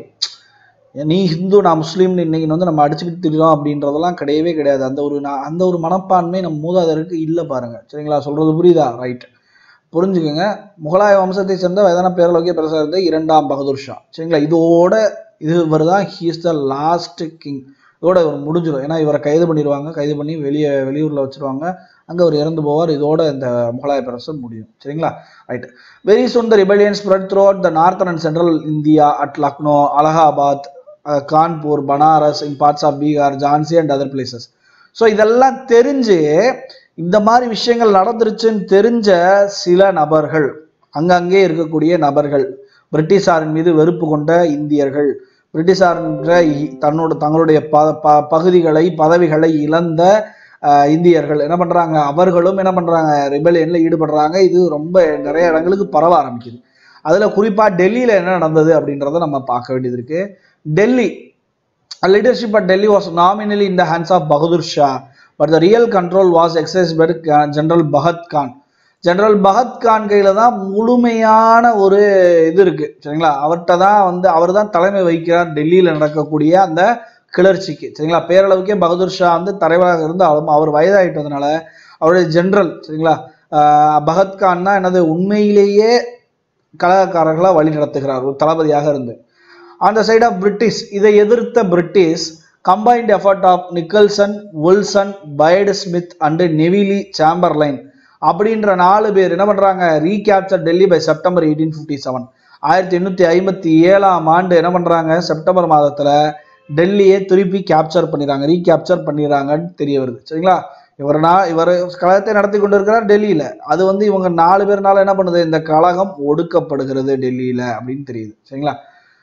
நீ ஹிந்து நான் முஸ்லீம்னு இன்னைக்கு வந்து நம்ம அடிச்சுக்கிட்டு திரிறோம் அப்படின்றதெல்லாம் கிடையவே கிடையாது அந்த ஒரு நா- அந்த ஒரு மனப்பான்மை நம்ம மூதாதையருக்கு இல்லை பாருங்க சரிங்களா சொல்றது புரியுதா ரைட் புரிஞ்சுக்கோங்க முகலாய வம்சத்தை சேர்ந்த வயதான பேரளவுக்கே பிரசார இருந்த இரண்டாம் பகதூர் ஷா சரிங்களா இதோட இது இவர் தான் ஹீஸ் த லாஸ்ட் கிங் இதோட இவர் முடிஞ்சிடும் ஏன்னா இவரை கைது பண்ணிடுவாங்க கைது பண்ணி வெளியே வெளியூரில் வச்சிருவாங்க அங்கே அவர் இறந்து போவார் இதோட இந்த முகலாய பேரரசு முடியும் சரிங்களா right very soon the rebellion spread throughout the northern and central India at Lucknow, Allahabad, uh, Kanpur, Banaras, in parts of Bihar, Jhansi and other places. So இதெல்லாம் தெரிஞ்சு இந்த மாதிரி விஷயங்கள் நடந்துருச்சுன்னு தெரிஞ்ச சில நபர்கள் அங்கங்கே இருக்கக்கூடிய நபர்கள் பிரிட்டிஷாரின் மீது வெறுப்பு கொண்ட இந்தியர்கள் பிரிட்டிஷார்ன்ற இ- தன்னோட தங்களுடைய ப ப பகுதிகளை பதவிகளை இழந்த அஹ், இந்தியர்கள் என்ன பண்றாங்க அவர்களும் என்ன பண்றாங்க ரிபெலியன்ல ஈடுபடுறாங்க இது ரொம்ப நிறைய இடங்களுக்கு பரவ ஆரம்பிக்குது அதுல குறிப்பா டெல்லியில என்ன நடந்தது அப்படின்றத நம்ம பார்க்க வேண்டியது இருக்கு Delhi leadership at Delhi was nominally in the hands of Bahadur Shah, but the real control was exercised by uh, General Bahat Khan. General Bakht Khan கையில தான் முழுமையான ஒரு இது இருக்கு சரிங்களா அவர்கிட்ட தான் வந்து அவர் தான் தலைமை வகிக்கிறார் டெல்லியில நடக்கக்கூடிய அந்த கிளர்ச்சிக்கு சரிங்களா பேரளவுக்கே பகதூர் ஷா வந்து தலைவராக இருந்தாலும் அவர் வயதாயிட்டதுனால அவருடைய ஜெனரல் சரிங்களா ஆஹ் பகத்கான் தான் என்னது உண்மையிலேயே கலகக்காரர்களாக வழி நடத்துகிறார் ஒரு தளபதியாக இருந்து அந்த சைட் ஆஃப் பிரிட்டிஷ் இதை எதிர்த்த British combined effort of Nicholson Wilson Baird Smith and Neville Chamberlain அப்படின்ற நாலு பேர் என்ன பண்றாங்க recapture Delhi by September eighteen fifty seven ஆயிரத்தி எண்ணூற்றி ஐம்பத்தி ஏழாம் ஆண்டு என்ன பண்றாங்க செப்டம்பர் மாதத்துல டெல்லியை திருப்பி கேப்சர் பண்ணிடுறாங்க ரீகேப்சர் பண்ணிடுறாங்கன்னு தெரிய வருது சரிங்களா இவர் நான் இவர் கழகத்தை நடத்தி கொண்டு இருக்கிறார் டெல்லியில அது வந்து இவங்க நாலு பேர்னால என்ன பண்ணுது இந்த கழகம் ஒடுக்கப்படுகிறது டெல்லியில அப்படின்னு தெரியுது சரிங்களா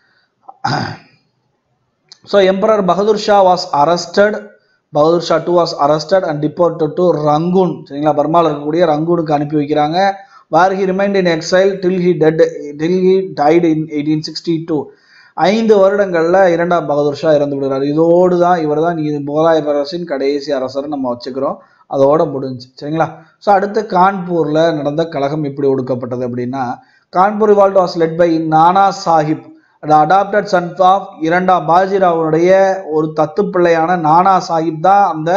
so emperor Bahadur Shah was arrested Bahadur Shah two was arrested and deported to Rangoon சரிங்களா பர்மாவில் இருக்கக்கூடிய ரங்கூனுக்கு அனுப்பி வைக்கிறாங்க where he remained in exile till he dead till he died in eighteen sixty two ஐந்து வருடங்கள்ல இரண்டாம் பகதூர் ஷா இறந்து விடுறாரு இதோடு தான் இவர் தான் முகலாய பேரரசின் கடைசி அரசர் நம்ம வச்சுக்கிறோம் அதோட முடிஞ்சு சரிங்களா ஸோ அடுத்து கான்பூர்ல நடந்த கழகம் எப்படி ஒடுக்கப்பட்டது அப்படின்னா Kanpur revolt was led by Nana Sahib adapted son of இரண்டாம் பாஜிராவுடைய ஒரு தத்து பிள்ளையான நானா சாஹிப் தான் அந்த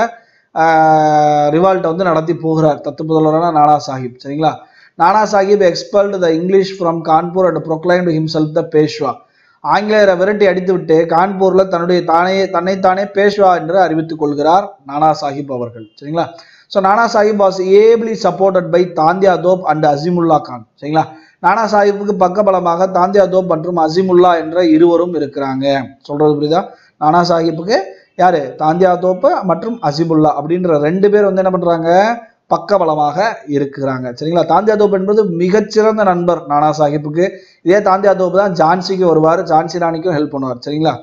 ரிவால்ட்டை வந்து நடத்தி போகிறார் தத்து புதல்வரான நானா சாஹிப் சரிங்களா Nana Sahib expelled the English from Kanpur and proclaimed himself the Peshwa ஆங்கிலேயரை விரட்டி அடித்துவிட்டு கான்பூர்ல தன்னுடைய தானே தன்னைத்தானே பேஷ்வா என்று அறிவித்துக் கொள்கிறார் நானா சாஹிப் அவர்கள் சரிங்களா so Nana Sahib was ably supported by Tantia Tope and Azimullah Khan சரிங்களா நானா சாஹிப்புக்கு பக்கபலமாக தாந்தியா தோப் மற்றும் அசிமுல்லா என்ற இருவரும் இருக்கிறாங்க சொல்றது புரியுதா நானா சாஹிப்புக்கு யாரு தாந்தியா தோப்பு மற்றும் அசிமுல்லா அப்படின்ற ரெண்டு பேர் வந்து என்ன பண்றாங்க பக்கபலமாக இருக்கிறாங்க சரிங்களா தாந்தியா தோப் என்பது மிகச்சிறந்த நண்பர் நானா சாஹிப்புக்கு இதே தாந்தியா தோப்பு தான் ஜான்சிக்கு வருவார் ஜான்சி ராணிக்கும் ஹெல்ப் பண்ணுவார் சரிங்களா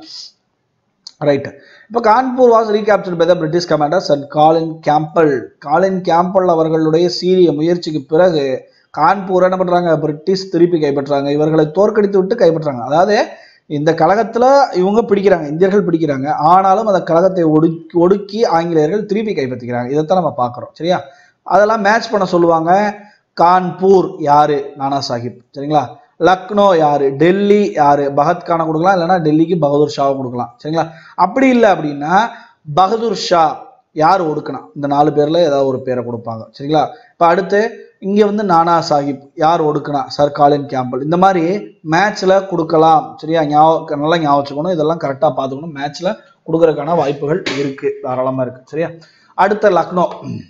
ரைட் இப்போ Kanpur was recaptured by the British commander sir Colin Campbell Colin Campbell அவர்களுடைய சீரிய முயற்சிக்கு பிறகு கான்பூர் என்ன பண்றாங்க பிரிட்டிஷ் திருப்பி கைப்பற்றாங்க இவர்களை தோற்கடித்து விட்டு கைப்பற்றாங்க அதாவது இந்த கழகத்துல இவங்க பிடிக்கிறாங்க இந்தியர்கள் பிடிக்கிறாங்க ஆனாலும் அந்த கழகத்தை ஒடுக்கி ஒடுக்கி ஆங்கிலேயர்கள் திருப்பி கைப்பற்றிக்கிறாங்க இதைத்தான் நம்ம பார்க்குறோம் சரியா அதெல்லாம் மேட்ச் பண்ண சொல்லுவாங்க கான்பூர் யாரு நானா சாஹிப் சரிங்களா லக்னோ யாரு டெல்லி யாரு பகத்கானை கொடுக்கலாம் இல்லைன்னா டெல்லிக்கு பகதூர் ஷாவை கொடுக்கலாம் சரிங்களா அப்படி இல்லை அப்படின்னா பகதூர் ஷா யார் ஒடுக்கணும் இந்த நாலு பேர்ல ஏதாவது ஒரு பேரை கொடுப்பாங்க சரிங்களா இப்போ அடுத்து இங்க வந்து நானா சாஹிப் யார் ஒடுக்கணும் சர் காலின் கேம்பல் இந்த மாதிரி மேட்ச்ல கொடுக்கலாம் சரியா ஞாபகம் நல்லா ஞாபகம் வச்சுக்கணும் இதெல்லாம் கரெக்டா பார்த்துக்கணும் மேட்ச்ல கொடுக்கறதுக்கான வாய்ப்புகள் இருக்கு தாராளமா இருக்கு சரியா அடுத்த Lucknow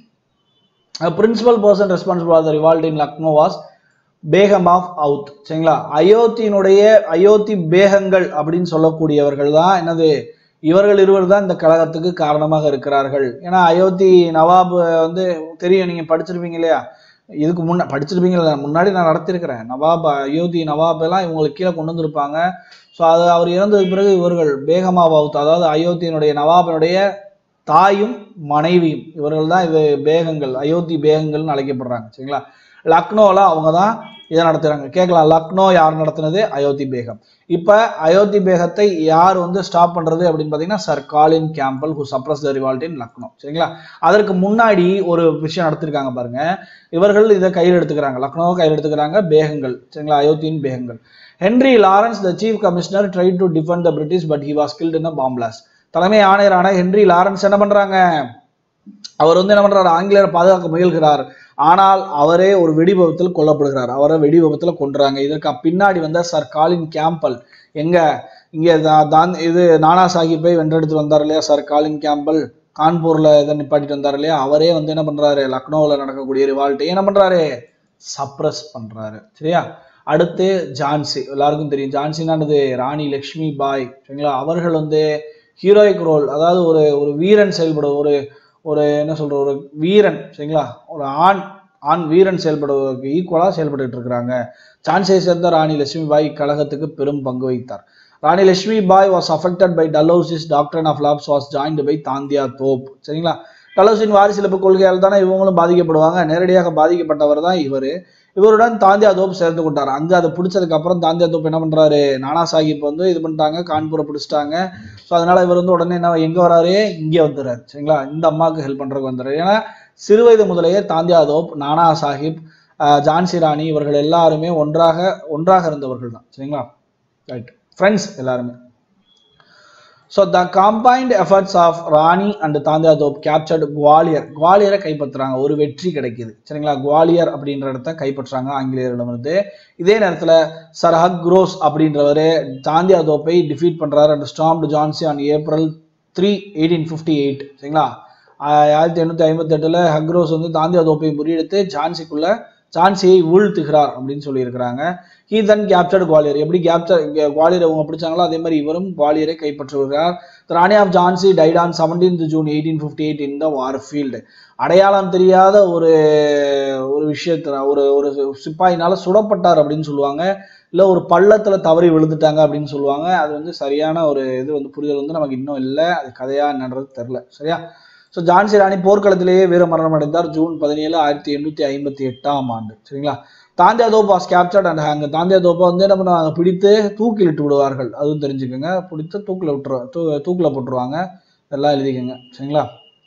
principal person responsible of the revolt in Lucknow was Begum of Awadh சரிங்களா அயோத்தியினுடைய அயோத்தி பேகங்கள் அப்படின்னு சொல்லக்கூடியவர்கள் தான் என்னது இவர்கள் இருவர் தான் இந்த கழகத்துக்கு காரணமாக இருக்கிறார்கள் ஏன்னா அயோத்தி நவாப் வந்து தெரியும் நீங்க படிச்சிருப்பீங்க இல்லையா இதுக்கு முன்ன படிச்சிருப்பீங்கல்ல முன்னாடி நான் நடத்திருக்கிறேன் நவாப் அயோத்தி நவாப் எல்லாம் இவங்களுக்கு கீழே கொண்டு வந்திருப்பாங்க ஸோ அது அவர் இறந்ததுக்கு பிறகு இவர்கள் பேகமா அவுத் அதாவது அயோத்தியினுடைய நவாபினுடைய தாயும் மனைவியும் இவர்கள் தான் இது பேகங்கள் அயோத்தி பேகங்கள்னு அழைக்கப்படுறாங்க சரிங்களா லக்னோவில் அவங்க தான் இதை நடத்துறாங்க கேட்கலாம் லக்னோ யார் நடத்துனது அயோத்தி பேகம் இப்போ அயோத்தி பேகத்தை யார் வந்து ஸ்டாப் பண்றது அப்படின்னு பார்த்தீங்கன்னா sir Colin Campbell who suppress the revolt in Lucknow சரிங்களா அதற்கு முன்னாடி ஒரு விஷயம் நடத்திருக்காங்க பாருங்க இவர்கள் இதை கையில் எடுத்துக்கிறாங்க லக்னோவை கையில் எடுத்துக்கிறாங்க பேகங்கள் சரிங்களா அயோத்தியின் பேகங்கள் Henry Lawrence the chief commissioner try to defend the British but he was killed in bomb blast தலைமை ஆணையரான ஹென்ரி லாரன்ஸ் என்ன பண்றாங்க அவர் வந்து என்ன பண்றாரு ஆங்கிலேயரை பாதுகாக்க முயல்கிறார் ஆனால் அவரே ஒரு வெடி விபத்தில் கொல்லப்படுகிறார் அவரை வெடி விபத்தில் கொன்றாங்க இதற்கு பின்னாடி வந்த சர் காலின் கேம்பல் எங்க இங்க தா- தான் இது நானா சாஹிப்பை வென்றெடுத்து வந்தார் இல்லையா சர் காலின் கேம்பல் கான்பூர்ல இதை நிப்பாட்டிட்டு வந்தார் இல்லையா அவரே வந்து என்ன பண்றாரு லக்னோவில் நடக்கக்கூடிய ரிவால்ட்டை என்ன பண்றாரு சப்ரஸ் பண்றாரு சரியா அடுத்து ஜான்சி எல்லாருக்கும் தெரியும் ஜான்சினானது ராணி லக்ஷ்மி பாய் சரிங்களா அவர்கள் வந்து ஹீரோயிக் ரோல் அதாவது ஒரு ஒரு வீரன் செயல்படும் ஒரு ஒரு என்ன சொல்ற ஒரு வீரன் சரிங்களா ஒரு ஆண் ஆண் வீரன் செயல்படுவதற்கு ஈக்குவலாக செயல்பட்டுட்டு இருக்கிறாங்க சான்சை சேர்ந்த ராணி லட்சுமி பாய் கழகத்துக்கு பெரும் பங்கு வகித்தார் Rani Lakshmi Bai was affected by Dalhousie's doctrine of lapse was joined by Tantia Tope சரிங்களா டலோசின் வாரிசிலப்பு கொள்கையால் தானே இவங்களும் பாதிக்கப்படுவாங்க நேரடியாக பாதிக்கப்பட்டவர் தான் இவர் இவருடன் தாந்தியா தோப் சேர்ந்து கொண்டார் அங்கே அதை பிடிச்சதுக்கு அப்புறம் தாந்தியா தோப் என்ன பண்றாரு நானா சாஹிப் வந்து இது பண்ணிட்டாங்க கான்பூரை பிடிச்சிட்டாங்க ஸோ அதனால இவர் வந்து உடனே என்ன எங்க வராரு இங்கே வந்துடுறாரு சரிங்களா இந்த அம்மாவுக்கு ஹெல்ப் பண்றதுக்கு வந்துடுறாரு ஏன்னா சிறுவயது முதலேயே தாந்தியா தோப் நானா சாஹிப் ஆஹ் ஜான்சி ராணி இவர்கள் எல்லாருமே ஒன்றாக ஒன்றாக இருந்தவர்கள் தான் சரிங்களா ரைட் ஃப்ரெண்ட்ஸ் எல்லாருமே so the combined efforts of Rani and Tantia Tope captured Gwalior குவாலியரை கைப்பற்றுறாங்க ஒரு வெற்றி கிடைக்குது சரிங்களா குவாலியர் அப்படின்ற இடத்த கைப்பற்றுறாங்க ஆங்கிலேயரிடமிருந்து இதே நேரத்தில் சர் ஹக்ரோஸ் அப்படின்றவர் தாந்தியா தோப்பை டிஃபீட் பண்ணுறாரு and stormed Jhansi on April three eighteen fifty eight சரிங்களா ஆயிரத்தி எண்ணூற்றி ஐம்பத்தெட்டில் ஹக்ரோஸ் வந்து தாந்தியா தோப்பை முறியெடுத்து ஜான்சிக்குள்ள ஜான்சியை வீழ்த்துகிறார் அப்படின்னு சொல்லியிருக்கிறாங்க ஹீ தன் கேப்சர்டு குவாலியர் எப்படி கேப்சர் குவாலியர் அவங்க பிடிச்சாங்களோ அதே மாதிரி இவரும் குவாலியரை கைப்பற்றுகிறார் Rani of Jhansi died on seventeenth June eighteen fifty eight in the war field அடையாளம் தெரியாத ஒரு ஒரு விஷயத்துல ஒரு ஒரு சிப்பாயினால சுடப்பட்டார் அப்படின்னு சொல்லுவாங்க இல்லை ஒரு பள்ளத்தில் தவறி விழுந்துட்டாங்க அப்படின்னு சொல்லுவாங்க அது வந்து சரியான ஒரு இது வந்து புரிதல் வந்து நமக்கு இன்னும் இல்லை அது கதையா என்னன்றது தெரில சரியா ஸோ ஜான்சி ராணி போர்க்களத்திலேயே வீர மரணம் அடைந்தார் ஜூன் பதினேழு ஆயிரத்தி எண்ணூற்றி ஐம்பத்தி எட்டாம் ஆண்டு சரிங்களா Tantia Tope was captured and அங்கே தாந்தியா தோப்பை வந்து என்ன பண்ணுவாங்க பிடித்து தூக்கிலிட்டு விடுவார்கள் அதுவும் தெரிஞ்சுக்கோங்க பிடித்து தூக்கில் விட்டுரு தூ தூக்கில் போட்டுருவாங்க எல்லாம் எழுதிக்கோங்க சரிங்களா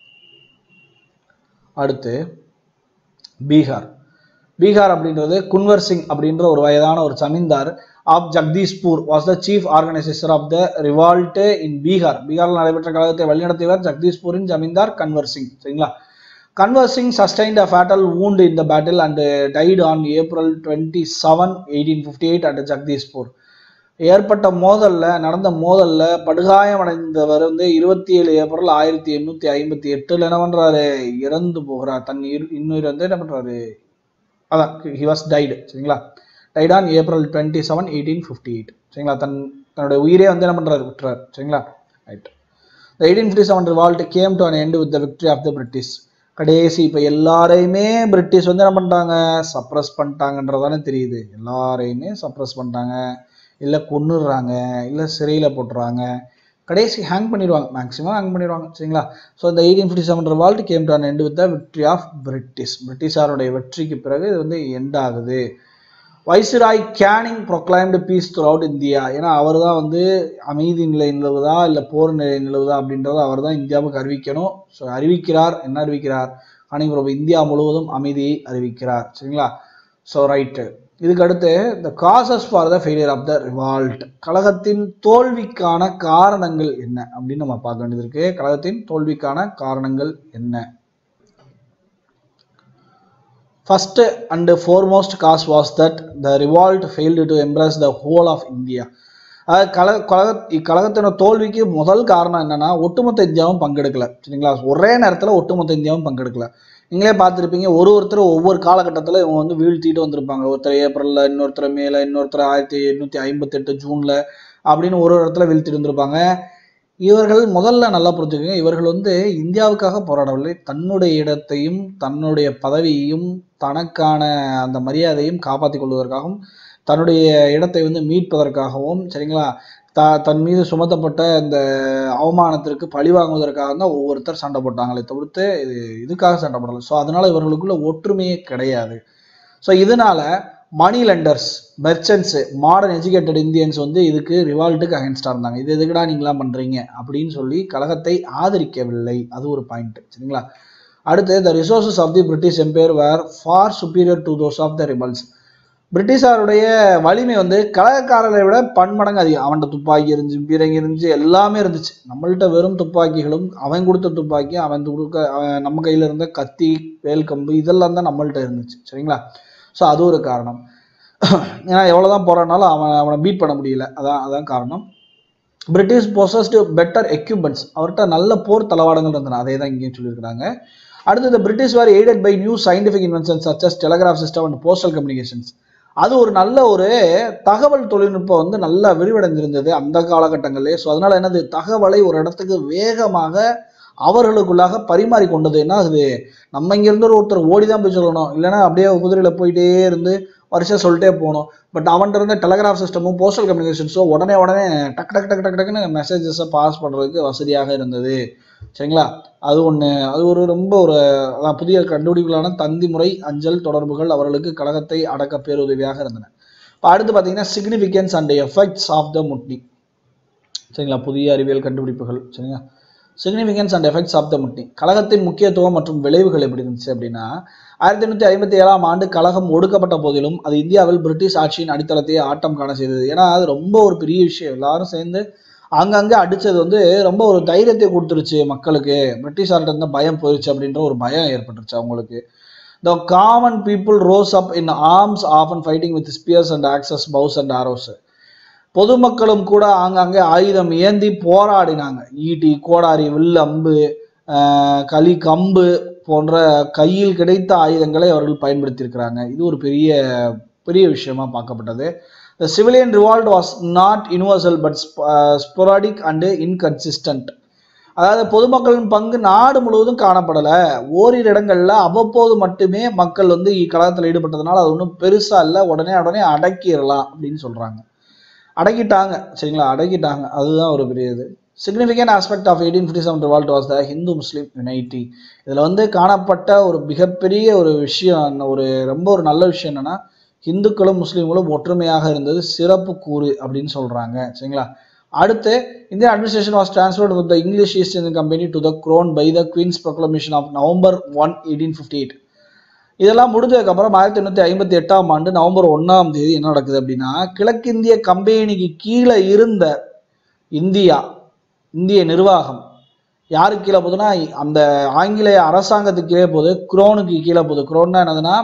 அடுத்து பீகார் பீகார் அப்படின்றது குன்வர் சிங் அப்படின்ற ஒரு வயதான ஒரு zamindar of Jagdishpur was the chief organisation of the revolt in Bihar பீகாரில் நடைபெற்ற கழகத்தை வழிநடத்தியவர் ஜக்தீஷ்பூரின் ஜமீன்தார் கன்வர் சிங் சரிங்களா Kunwar Singh sustained a fatal wound in the battle and died on April twenty seven eighteen fifty eight at Jagdishpur ஏற்பட்ட மோதல்ல நடந்த மோதல்ல படுகாயமடைந்தவர் வந்து இருபத்தி ஏழு ஏப்ரல் ஆயிரத்தி எண்ணூத்தி ஐம்பத்தி எட்டுல என்ன பண்றாரு இறந்து போகிறார் தன் இரு- இன்னுயிர் வந்து என்ன பண்றாரு அதான் ஹி வாஸ் டைடு சரிங்களா died on April twenty seven eighteen fifty eight சரிங்களா தன் தன்னுடைய உயிரே வந்து என்ன பண்றாரு விட்டுறாரு சரிங்களா right The 1857 revolt came to an end with the victory of the British. கடைசி இப்போ எல்லாரையுமே பிரிட்டிஷ் வந்து என்ன பண்ணிட்டாங்க சப்ரஸ் பண்ணிட்டாங்கன்றதானே தெரியுது எல்லாரையுமே சப்ரஸ் பண்ணிட்டாங்க இல்லை கொன்னுடுறாங்க இல்லை சிறையில் போட்டுறாங்க கடைசி ஹேங் பண்ணிடுவாங்க மேக்ஸிமம் ஹேங் பண்ணிடுவாங்க சரிங்களா ஸோ இந்த eighteen fifty seven revolt came to an end with the victory of British பிரிட்டிஷாருடைய வெற்றிக்கு பிறகு இது வந்து எண்ட் ஆகுது viceroy Canning proclaimed peace throughout India ஏன்னா அவர் தான் வந்து அமைதி நிலை நிலவுதா இல்லை போர் நிலை நிலவுதா அப்படின்றத அவர் தான் இந்தியாவுக்கு அறிவிக்கணும் ஸோ அறிவிக்கிறார் என்ன அறிவிக்கிறார் கானிங் பிரபு இந்தியா முழுவதும் அமைதியை அறிவிக்கிறார் சரிங்களா ஸோ ரைட்டு இதுக்கு அடுத்து the causes for the failure of the revolt கழகத்தின் தோல்விக்கான காரணங்கள் என்ன அப்படின்னு நம்ம பார்க்க வேண்டியது இருக்கு கழகத்தின் தோல்விக்கான காரணங்கள் என்ன First and foremost cause was that the revolt failed to embrace the whole of India. அதாவது கல கழக இக்கழகத்தின தோல்விக்கு முதல் காரணம் என்னன்னா ஒட்டுமொத்த இந்தியாவும் பங்கெடுக்கல சரிங்களா ஒரே நேரத்தில் ஒட்டுமொத்த இந்தியாவும் பங்கெடுக்கல நீங்களே பார்த்துருப்பீங்க ஒரு ஒருத்தர் ஒவ்வொரு காலகட்டத்தில் இவங்க வந்து வீழ்த்திட்டு வந்திருப்பாங்க ஒருத்தர் ஏப்ரலில் இன்னொருத்தர் மேல இன்னொருத்தர் ஆயிரத்தி எண்ணூற்றி ஐம்பத்தெட்டு ஜூனில் அப்படின்னு ஒரு ஒரு இடத்துல வீழ்த்திட்டு வந்திருப்பாங்க இவர்கள் முதல்ல நல்லா புரிஞ்சுக்கங்க இவர்கள் வந்து இந்தியாவுக்காக போராடவில்லை தன்னுடைய இடத்தையும் தன்னுடைய பதவியையும் தனக்கான அந்த மரியாதையும் காப்பாற்றிக் கொள்வதற்காகவும் தன்னுடைய இடத்தை வந்து மீட்பதற்காகவும் சரிங்களா த தன் மீது சுமத்தப்பட்ட இந்த அவமானத்திற்கு பழி வாங்குவதற்காக தான் ஒவ்வொருத்தர் சண்டை போட்டாங்களே தவிர்த்து இது இதுக்காக சண்டை போடலை ஸோ அதனால இவர்களுக்குள்ள ஒற்றுமையே கிடையாது ஸோ இதனால money lenders merchants modern educated Indians வந்து இதுக்கு ரிவால்ட்டுக்கு அகேன்ஸ்டாக இருந்தாங்க இது எதுக்குடா நீங்களாம் பண்ணுறீங்க அப்படின்னு சொல்லி கழகத்தை ஆதரிக்கவில்லை அது ஒரு பாயிண்ட் சரிங்களா அடுத்து the resources of the British empire were far superior to those of the rebels பிரிட்டிஷாருடைய வலிமை வந்து கலகக்காரரை விட பன்மடங்கு அதிகம் அவன்கிட்ட துப்பாக்கி இருந்துச்சு பீரங்கி இருந்துச்சு எல்லாமே இருந்துச்சு நம்மள்ட்ட வெறும் துப்பாக்கிகளும் அவன் கொடுத்த துப்பாக்கி அவன் கொடுக்க அவன் நம்ம கையில் இருந்த கத்தி வேல் கம்பு இதெல்லாம் தான் நம்மள்ட்ட இருந்துச்சு சரிங்களா ஸோ அது ஒரு காரணம் ஏன்னா எவ்வளோதான் போராடினாலும் அவன் அவனை பீட் பண்ண முடியல அதான் அதான் காரணம் பிரிட்டிஷ் பொசஸ்டு பெட்டர் எக்யூப்மெண்ட்ஸ் அவர்கிட்ட நல்ல போர் தளவாடங்கள் இருந்தன அதே தான் இங்கேயும் சொல்லியிருக்கிறாங்க அடுத்து British war aided by new scientific inventions such as telegraph system and postal communications அது ஒரு நல்ல ஒரு தகவல் தொழில்நுட்பம் வந்து நல்லா விரிவடைந்திருந்தது அந்த காலகட்டங்களிலே ஸோ அதனால என்னது தகவலை ஒரு இடத்துக்கு வேகமாக அவர்களுக்குள்ளாக பரிமாறி கொண்டது என்ன ஆகுது நம்ம இங்கேருந்து ஒருத்தர் ஓடி தான் போய் சொல்லணும் இல்லைன்னா அப்படியே குதிரையில் போயிட்டே இருந்து வருஷம் சொல்லிட்டே போகணும் பட் அவன்கிட்ட இருந்த டெலகிராஃப் சிஸ்டமும் போஸ்டல் கம்யூனிகேஷன்ஸும் உடனே உடனே டக் டக் டக் டக் டக்குன்னு மெசேஜஸை பாஸ் பண்ணுறதுக்கு வசதியாக இருந்தது சரிங்களா அது ஒன்று அது ஒரு ரொம்ப ஒரு அதான் புதிய கண்டுபிடிப்புகளான தந்தி முறை அஞ்சல் தொடர்புகள் அவர்களுக்கு கழகத்தை அடக்க பேருதவியாக இருந்தன இப்போ அடுத்து பார்த்தீங்கன்னா significance and effects of the mutiny சரிங்களா புதிய அறிவியல் கண்டுபிடிப்புகள் சரிங்களா significance and effects of the mutiny கழகத்தின் முக்கியத்துவம் மற்றும் விளைவுகள் எப்படி இருந்துச்சு அப்படின்னா ஆயிரத்தி எண்ணூற்றி ஐம்பத்தி ஏழாம் ஆண்டு கழகம் ஒடுக்கப்பட்ட போதிலும் அது இந்தியாவில் பிரிட்டிஷ் ஆட்சியின் அடித்தளத்தையே ஆட்டம் காண செய்தது ஏன்னா அது ரொம்ப ஒரு பெரிய விஷயம் எல்லாரும் சேர்ந்து அங்கங்கே அடித்தது வந்து ரொம்ப ஒரு தைரியத்தை கொடுத்துருச்சு மக்களுக்கு பிரிட்டிஷார்கிட்ட இருந்த பயம் போயிடுச்சு அப்படின்ற ஒரு பயம் ஏற்பட்டுருச்சு அவங்களுக்கு the common people rose up in arms often fighting with spears and axes bows and arrows பொதுமக்களும் கூட ஆங்காங்கே ஆயுதம் ஏந்தி போராடினாங்க ஈட்டி கோடாரி வில் அம்பு ஆஹ் களி கம்பு போன்ற கையில் கிடைத்த ஆயுதங்களை அவர்கள் பயன்படுத்தியிருக்கிறாங்க இது ஒரு பெரிய பெரிய விஷயமா பார்க்கப்பட்டது the civilian revolt was not universal but sporadic and inconsistent அதாவது பொதுமக்களின் பங்கு நாடு முழுவதும் காணப்படலை ஓரிரு இடங்கள்ல அவ்வப்போது மட்டுமே மக்கள் வந்து கழகத்தில் ஈடுபட்டதுனால அது ஒன்றும் பெருசா இல்லை உடனே உடனே அடக்கிடலாம் அப்படின்னு சொல்றாங்க அடக்கிட்டாங்க சரிங்களா அடக்கிட்டாங்க அதுதான் ஒரு பெரிய இது significant aspect of eighteen fifty seven revolt was the Hindu Muslim unity இதில் வந்து காணப்பட்ட ஒரு மிகப்பெரிய ஒரு விஷயம் ஒரு ரொம்ப ஒரு நல்ல விஷயம் என்னன்னா இந்துக்களும் முஸ்லீம்களும் ஒற்றுமையாக இருந்தது சிறப்பு கூறு அப்படின்னு சொல்றாங்க சரிங்களா அடுத்து Indian administration was transferred with the English East Indian Company to the crown by the queen's proclamation of November one eighteen fifty eight இதெல்லாம் முடிஞ்சதுக்கப்புறம் ஆயிரத்தி எண்ணூற்றி ஐம்பத்தி எட்டாம் ஆண்டு நவம்பர் ஒன்றாம் தேதி என்ன நடக்குது அப்படின்னா கிழக்கிந்திய கம்பெனிக்கு கீழே இருந்த இந்தியா இந்திய நிர்வாகம் யாருக்கு கீழே போகுதுன்னா அந்த ஆங்கிலேய அரசாங்கத்துக்கு கீழே போகுது குரோனுக்கு கீழே போகுது குரோன்னா என்னதுன்னா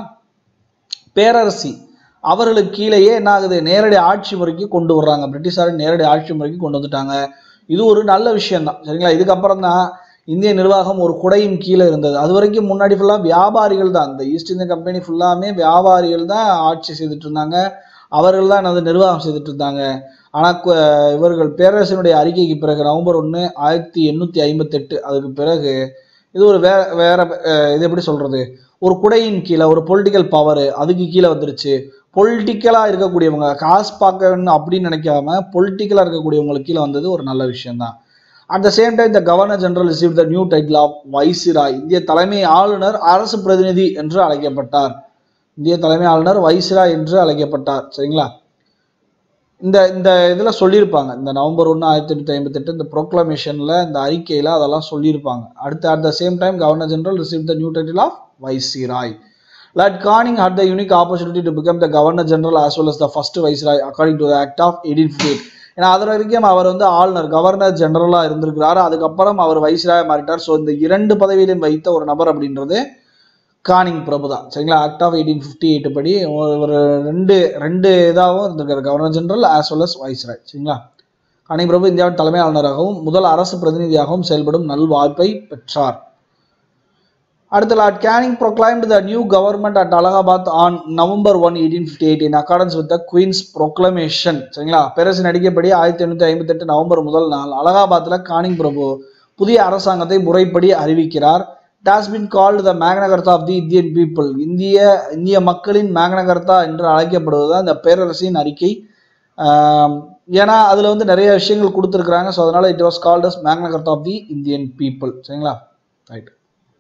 பேரரசி அவர்களுக்கு கீழேயே என்ன ஆகுது நேரடி ஆட்சி முறைக்கு கொண்டு வர்றாங்க பிரிட்டிஷாரின் நேரடி ஆட்சி முறைக்கு கொண்டு வந்துட்டாங்க இது ஒரு நல்ல விஷயம் தான் சரிங்களா இதுக்கப்புறம் தான் இந்திய நிர்வாகம் ஒரு குடையின் கீழே இருந்தது அது வரைக்கும் முன்னாடி ஃபுல்லாக வியாபாரிகள் தான் இந்த ஈஸ்ட் இந்திய கம்பெனி ஃபுல்லாமே வியாபாரிகள் தான் ஆட்சி செய்துட்டு இருந்தாங்க அவர்கள் தான் எனது நிர்வாகம் செய்துட்டு இருந்தாங்க ஆனால் இவர்கள் பேரரசினுடைய அறிக்கைக்கு பிறகு நவம்பர் ஒன்று ஆயிரத்தி எண்ணூற்றி ஐம்பத்தெட்டு அதுக்கு பிறகு இது ஒரு வே வேற அஹ், இது எப்படி சொல்றது ஒரு குடையின் கீழே ஒரு பொலிட்டிக்கல் பவர் அதுக்கு கீழே வந்துருச்சு பொலிட்டிக்கலாக இருக்கக்கூடியவங்க காசு பார்க்கணும் அப்படின்னு நினைக்காம பொலிட்டிக்கலாக இருக்கக்கூடியவங்களுக்கு கீழே வந்தது ஒரு நல்ல விஷயம்தான் at the same time the governor general receive the new title of viceroy இந்திய தலைமை ஆளுநர் அரசு பிரதிநிதி என்று அழைக்கப்பட்டார் இந்திய தலைமை ஆளுநர் வைசிராய் என்று அழைக்கப்பட்டார் சரிங்களா இந்த இந்த இதில் சொல்லியிருப்பாங்க இந்த நவம்பர் ஒன்று ஆயிரத்தி எண்ணூற்றி ஐம்பத்தெட்டு இந்த ப்ரோக்ளமேஷனில் இந்த அறிக்கையில் அதெல்லாம் சொல்லியிருப்பாங்க அடுத்து at the same time governor general receive the new title of viceroy Lord Canning had the unique opportunity to become the Governor General as well as the first Viceroy according to the Act of 1858. ஏன்னா அது வரைக்கும் அவர் வந்து ஆளுநர் governor ஜெனரலாக இருந்திருக்கிறாரு அதுக்கப்புறம் அவர் viceroy மாறிட்டார் so இந்த இரண்டு பதவியிலும் வைத்த ஒரு நபர் அப்படின்றது கானிங் பிரபு தான் சரிங்களா act of eighteen fifty eight படி ஒரு ஒரு ரெண்டு ரெண்டு இதாகவும் இருந்திருக்காரு governor general as well as viceroy சரிங்களா கானிங் பிரபு இந்தியாவின் தலைமை ஆளுநராகவும் முதல் அரசு பிரதிநிதியாகவும் செயல்படும் நல்வாய்ப்பை பெற்றார் அடுத்து lord Canning proclaimed the new government at Allahabad on November one eighteen fifty eight in accordance with the queen's proclamation சரிங்களா பேரரசின் அடிக்கப்படி ஆயிரத்தி எண்ணூற்றி ஐம்பத்தெட்டு நவம்பர் முதல் நாள் அலகாபாத்தில் கானிங் பிரபு புதிய அரசாங்கத்தை முறைப்படி அறிவிக்கிறார் it has been called the Magna Carta of the Indian people இந்திய இந்திய மக்களின் மேக்னகர்த்தா என்று அழைக்கப்படுவதுதான் இந்த பேரரசின் அறிக்கை ஆம், ஏன்னா அதில் வந்து நிறைய விஷயங்கள் கொடுத்துருக்குறாங்க ஸோ அதனால it was called as Magna Carta of the Indian people சரிங்களா right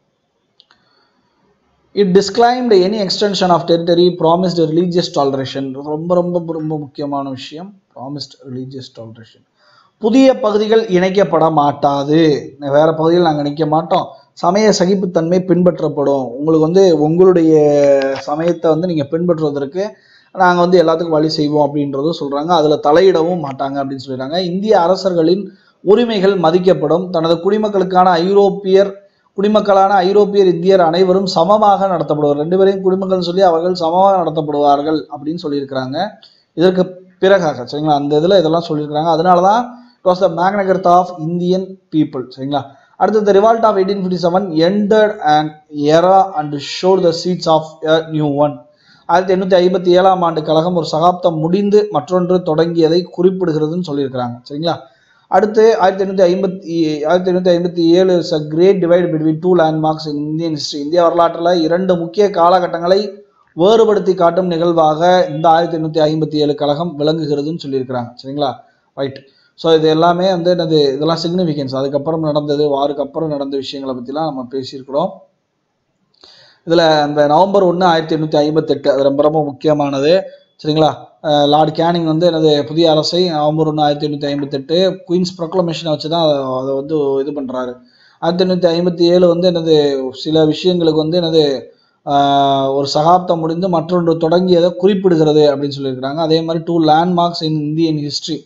it disclaimed any extension of territory promised religious toleration ரொம்ப ரொம்ப ரொம்ப முக்கியமான விஷயம் ப்ராமிஸ்ட் ரிலீஜியஸ் டாலரேஷன் புதிய பகுதிகள் இணைக்கப்பட மாட்டாது வேற பகுதிகள் நாங்கள் இணைக்க மாட்டோம் சமய சகிப்புத்தன்மை பின்பற்றப்படும் உங்களுக்கு வந்து உங்களுடைய சமயத்தை வந்து நீங்கள் பின்பற்றுவதற்கு நாங்கள் வந்து எல்லாத்துக்கும் வழி செய்வோம் அப்படின்றதும் சொல்கிறாங்க அதில் தலையிடவும் மாட்டாங்க அப்படின்னு சொல்லிடுறாங்க இந்திய அரசர்களின் உரிமைகள் மதிக்கப்படும் தனது குடிமக்களுக்கான ஐரோப்பியர் குடிமக்களான ஐரோப்பியர் இந்தியர் அனைவரும் சமமாக நடத்தப்படுவார் ரெண்டு பேரையும் குடிமக்கள்னு சொல்லி அவர்கள் சமமாக நடத்தப்படுவார்கள் அப்படின்னு சொல்லியிருக்கிறாங்க இதற்கு பிறகாக சரிங்களா அந்த இதில் இதெல்லாம் சொல்லியிருக்கிறாங்க அதனால தான் it was the Magna Carta of Indian people சரிங்களா அடுத்து the revolt of eighteen fifty seven ended an era and sowed the seeds of new one ஆயிரத்தி எண்ணூற்றி ஐம்பத்தி ஏழாம் ஆண்டு கழகம் ஒரு சகாப்தம் முடிந்து மற்றொன்று தொடங்கியதை குறிப்பிடுகிறதுன்னு சொல்லியிருக்கிறாங்க சரிங்களா அடுத்து ஆயிரத்தி எண்ணூற்றி ஐம்பத்தி ஆயிரத்தி எண்ணூற்றி ஐம்பத்தி ஏழு is a great divide between two landmarks in Indian history இந்திய வரலாற்றில் இரண்டு முக்கிய காலகட்டங்களை வேறுபடுத்தி காட்டும் நிகழ்வாக இந்த ஆயிரத்தி எண்ணூற்றி ஐம்பத்தி ஏழு கழகம் விளங்குகிறதுன்னு சொல்லியிருக்கிறாங்க சரிங்களா ரைட் ஸோ இது எல்லாமே வந்து என்னது இதெல்லாம் சிக்னிஃபிகன்ஸ் அதுக்கப்புறம் நடந்தது வாருக்கு அப்புறம் நடந்த விஷயங்களை பற்றிலாம் நம்ம பேசியிருக்கிறோம் இதில் அந்த நவம்பர் ஒன்று ஆயிரத்தி எண்ணூற்றி ஐம்பத்தெட்டு அது ரொம்ப ரொம்ப முக்கியமானது சரிங்களா அஹ் லார்ட் கேனிங் வந்து எனது புதிய அரசை நவம்பர் ஒன்று ஆயிரத்தி எண்ணூற்றி ஐம்பத்தெட்டு குயின்ஸ் ப்ரொக்ளமேஷனை வச்சு தான் அதை அதை வந்து இது பண்ணுறாரு ஆயிரத்தி எண்ணூற்றி ஐம்பத்தி ஏழு வந்து எனது சில விஷயங்களுக்கு வந்து எனது ஆஹ், ஒரு சகாப்தம் முடிந்து மற்றொன்று தொடங்கியதை குறிப்பிடுகிறது அப்படின்னு சொல்லியிருக்கிறாங்க அதே மாதிரி two landmarks in Indian history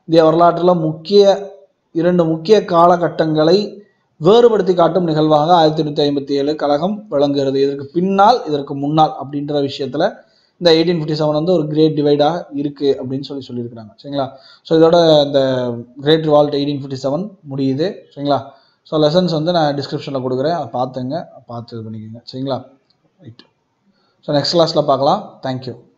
இந்திய வரலாற்றில் முக்கிய இரண்டு முக்கிய காலகட்டங்களை வேறுபடுத்தி காட்டும் நிகழ்வாக ஆயிரத்தி எண்ணூற்றி ஐம்பத்தி ஏழு கழகம் விளங்குகிறது இதற்கு பின்னால் இதற்கு முன்னால் அப்படின்ற விஷயத்தில் இந்த எயிட்டீன் ஃபிஃப்டி செவன் வந்து ஒரு கிரேட் டிவைடாக இருக்குது அப்படின்னு சொல்லி சொல்லியிருக்கிறாங்க சரிங்களா ஸோ இதோட இந்த great revolt eighteen fifty seven முடியுது சரிங்களா ஸோ லெசன்ஸ் வந்து நான் டிஸ்கிரிப்ஷனில் கொடுக்குறேன் அதை பார்த்துங்க பார்த்து இது பண்ணிக்கோங்க சரிங்களா ரைட் ஸோ நெக்ஸ்ட் கிளாஸில் பார்க்கலாம் தேங்க்யூ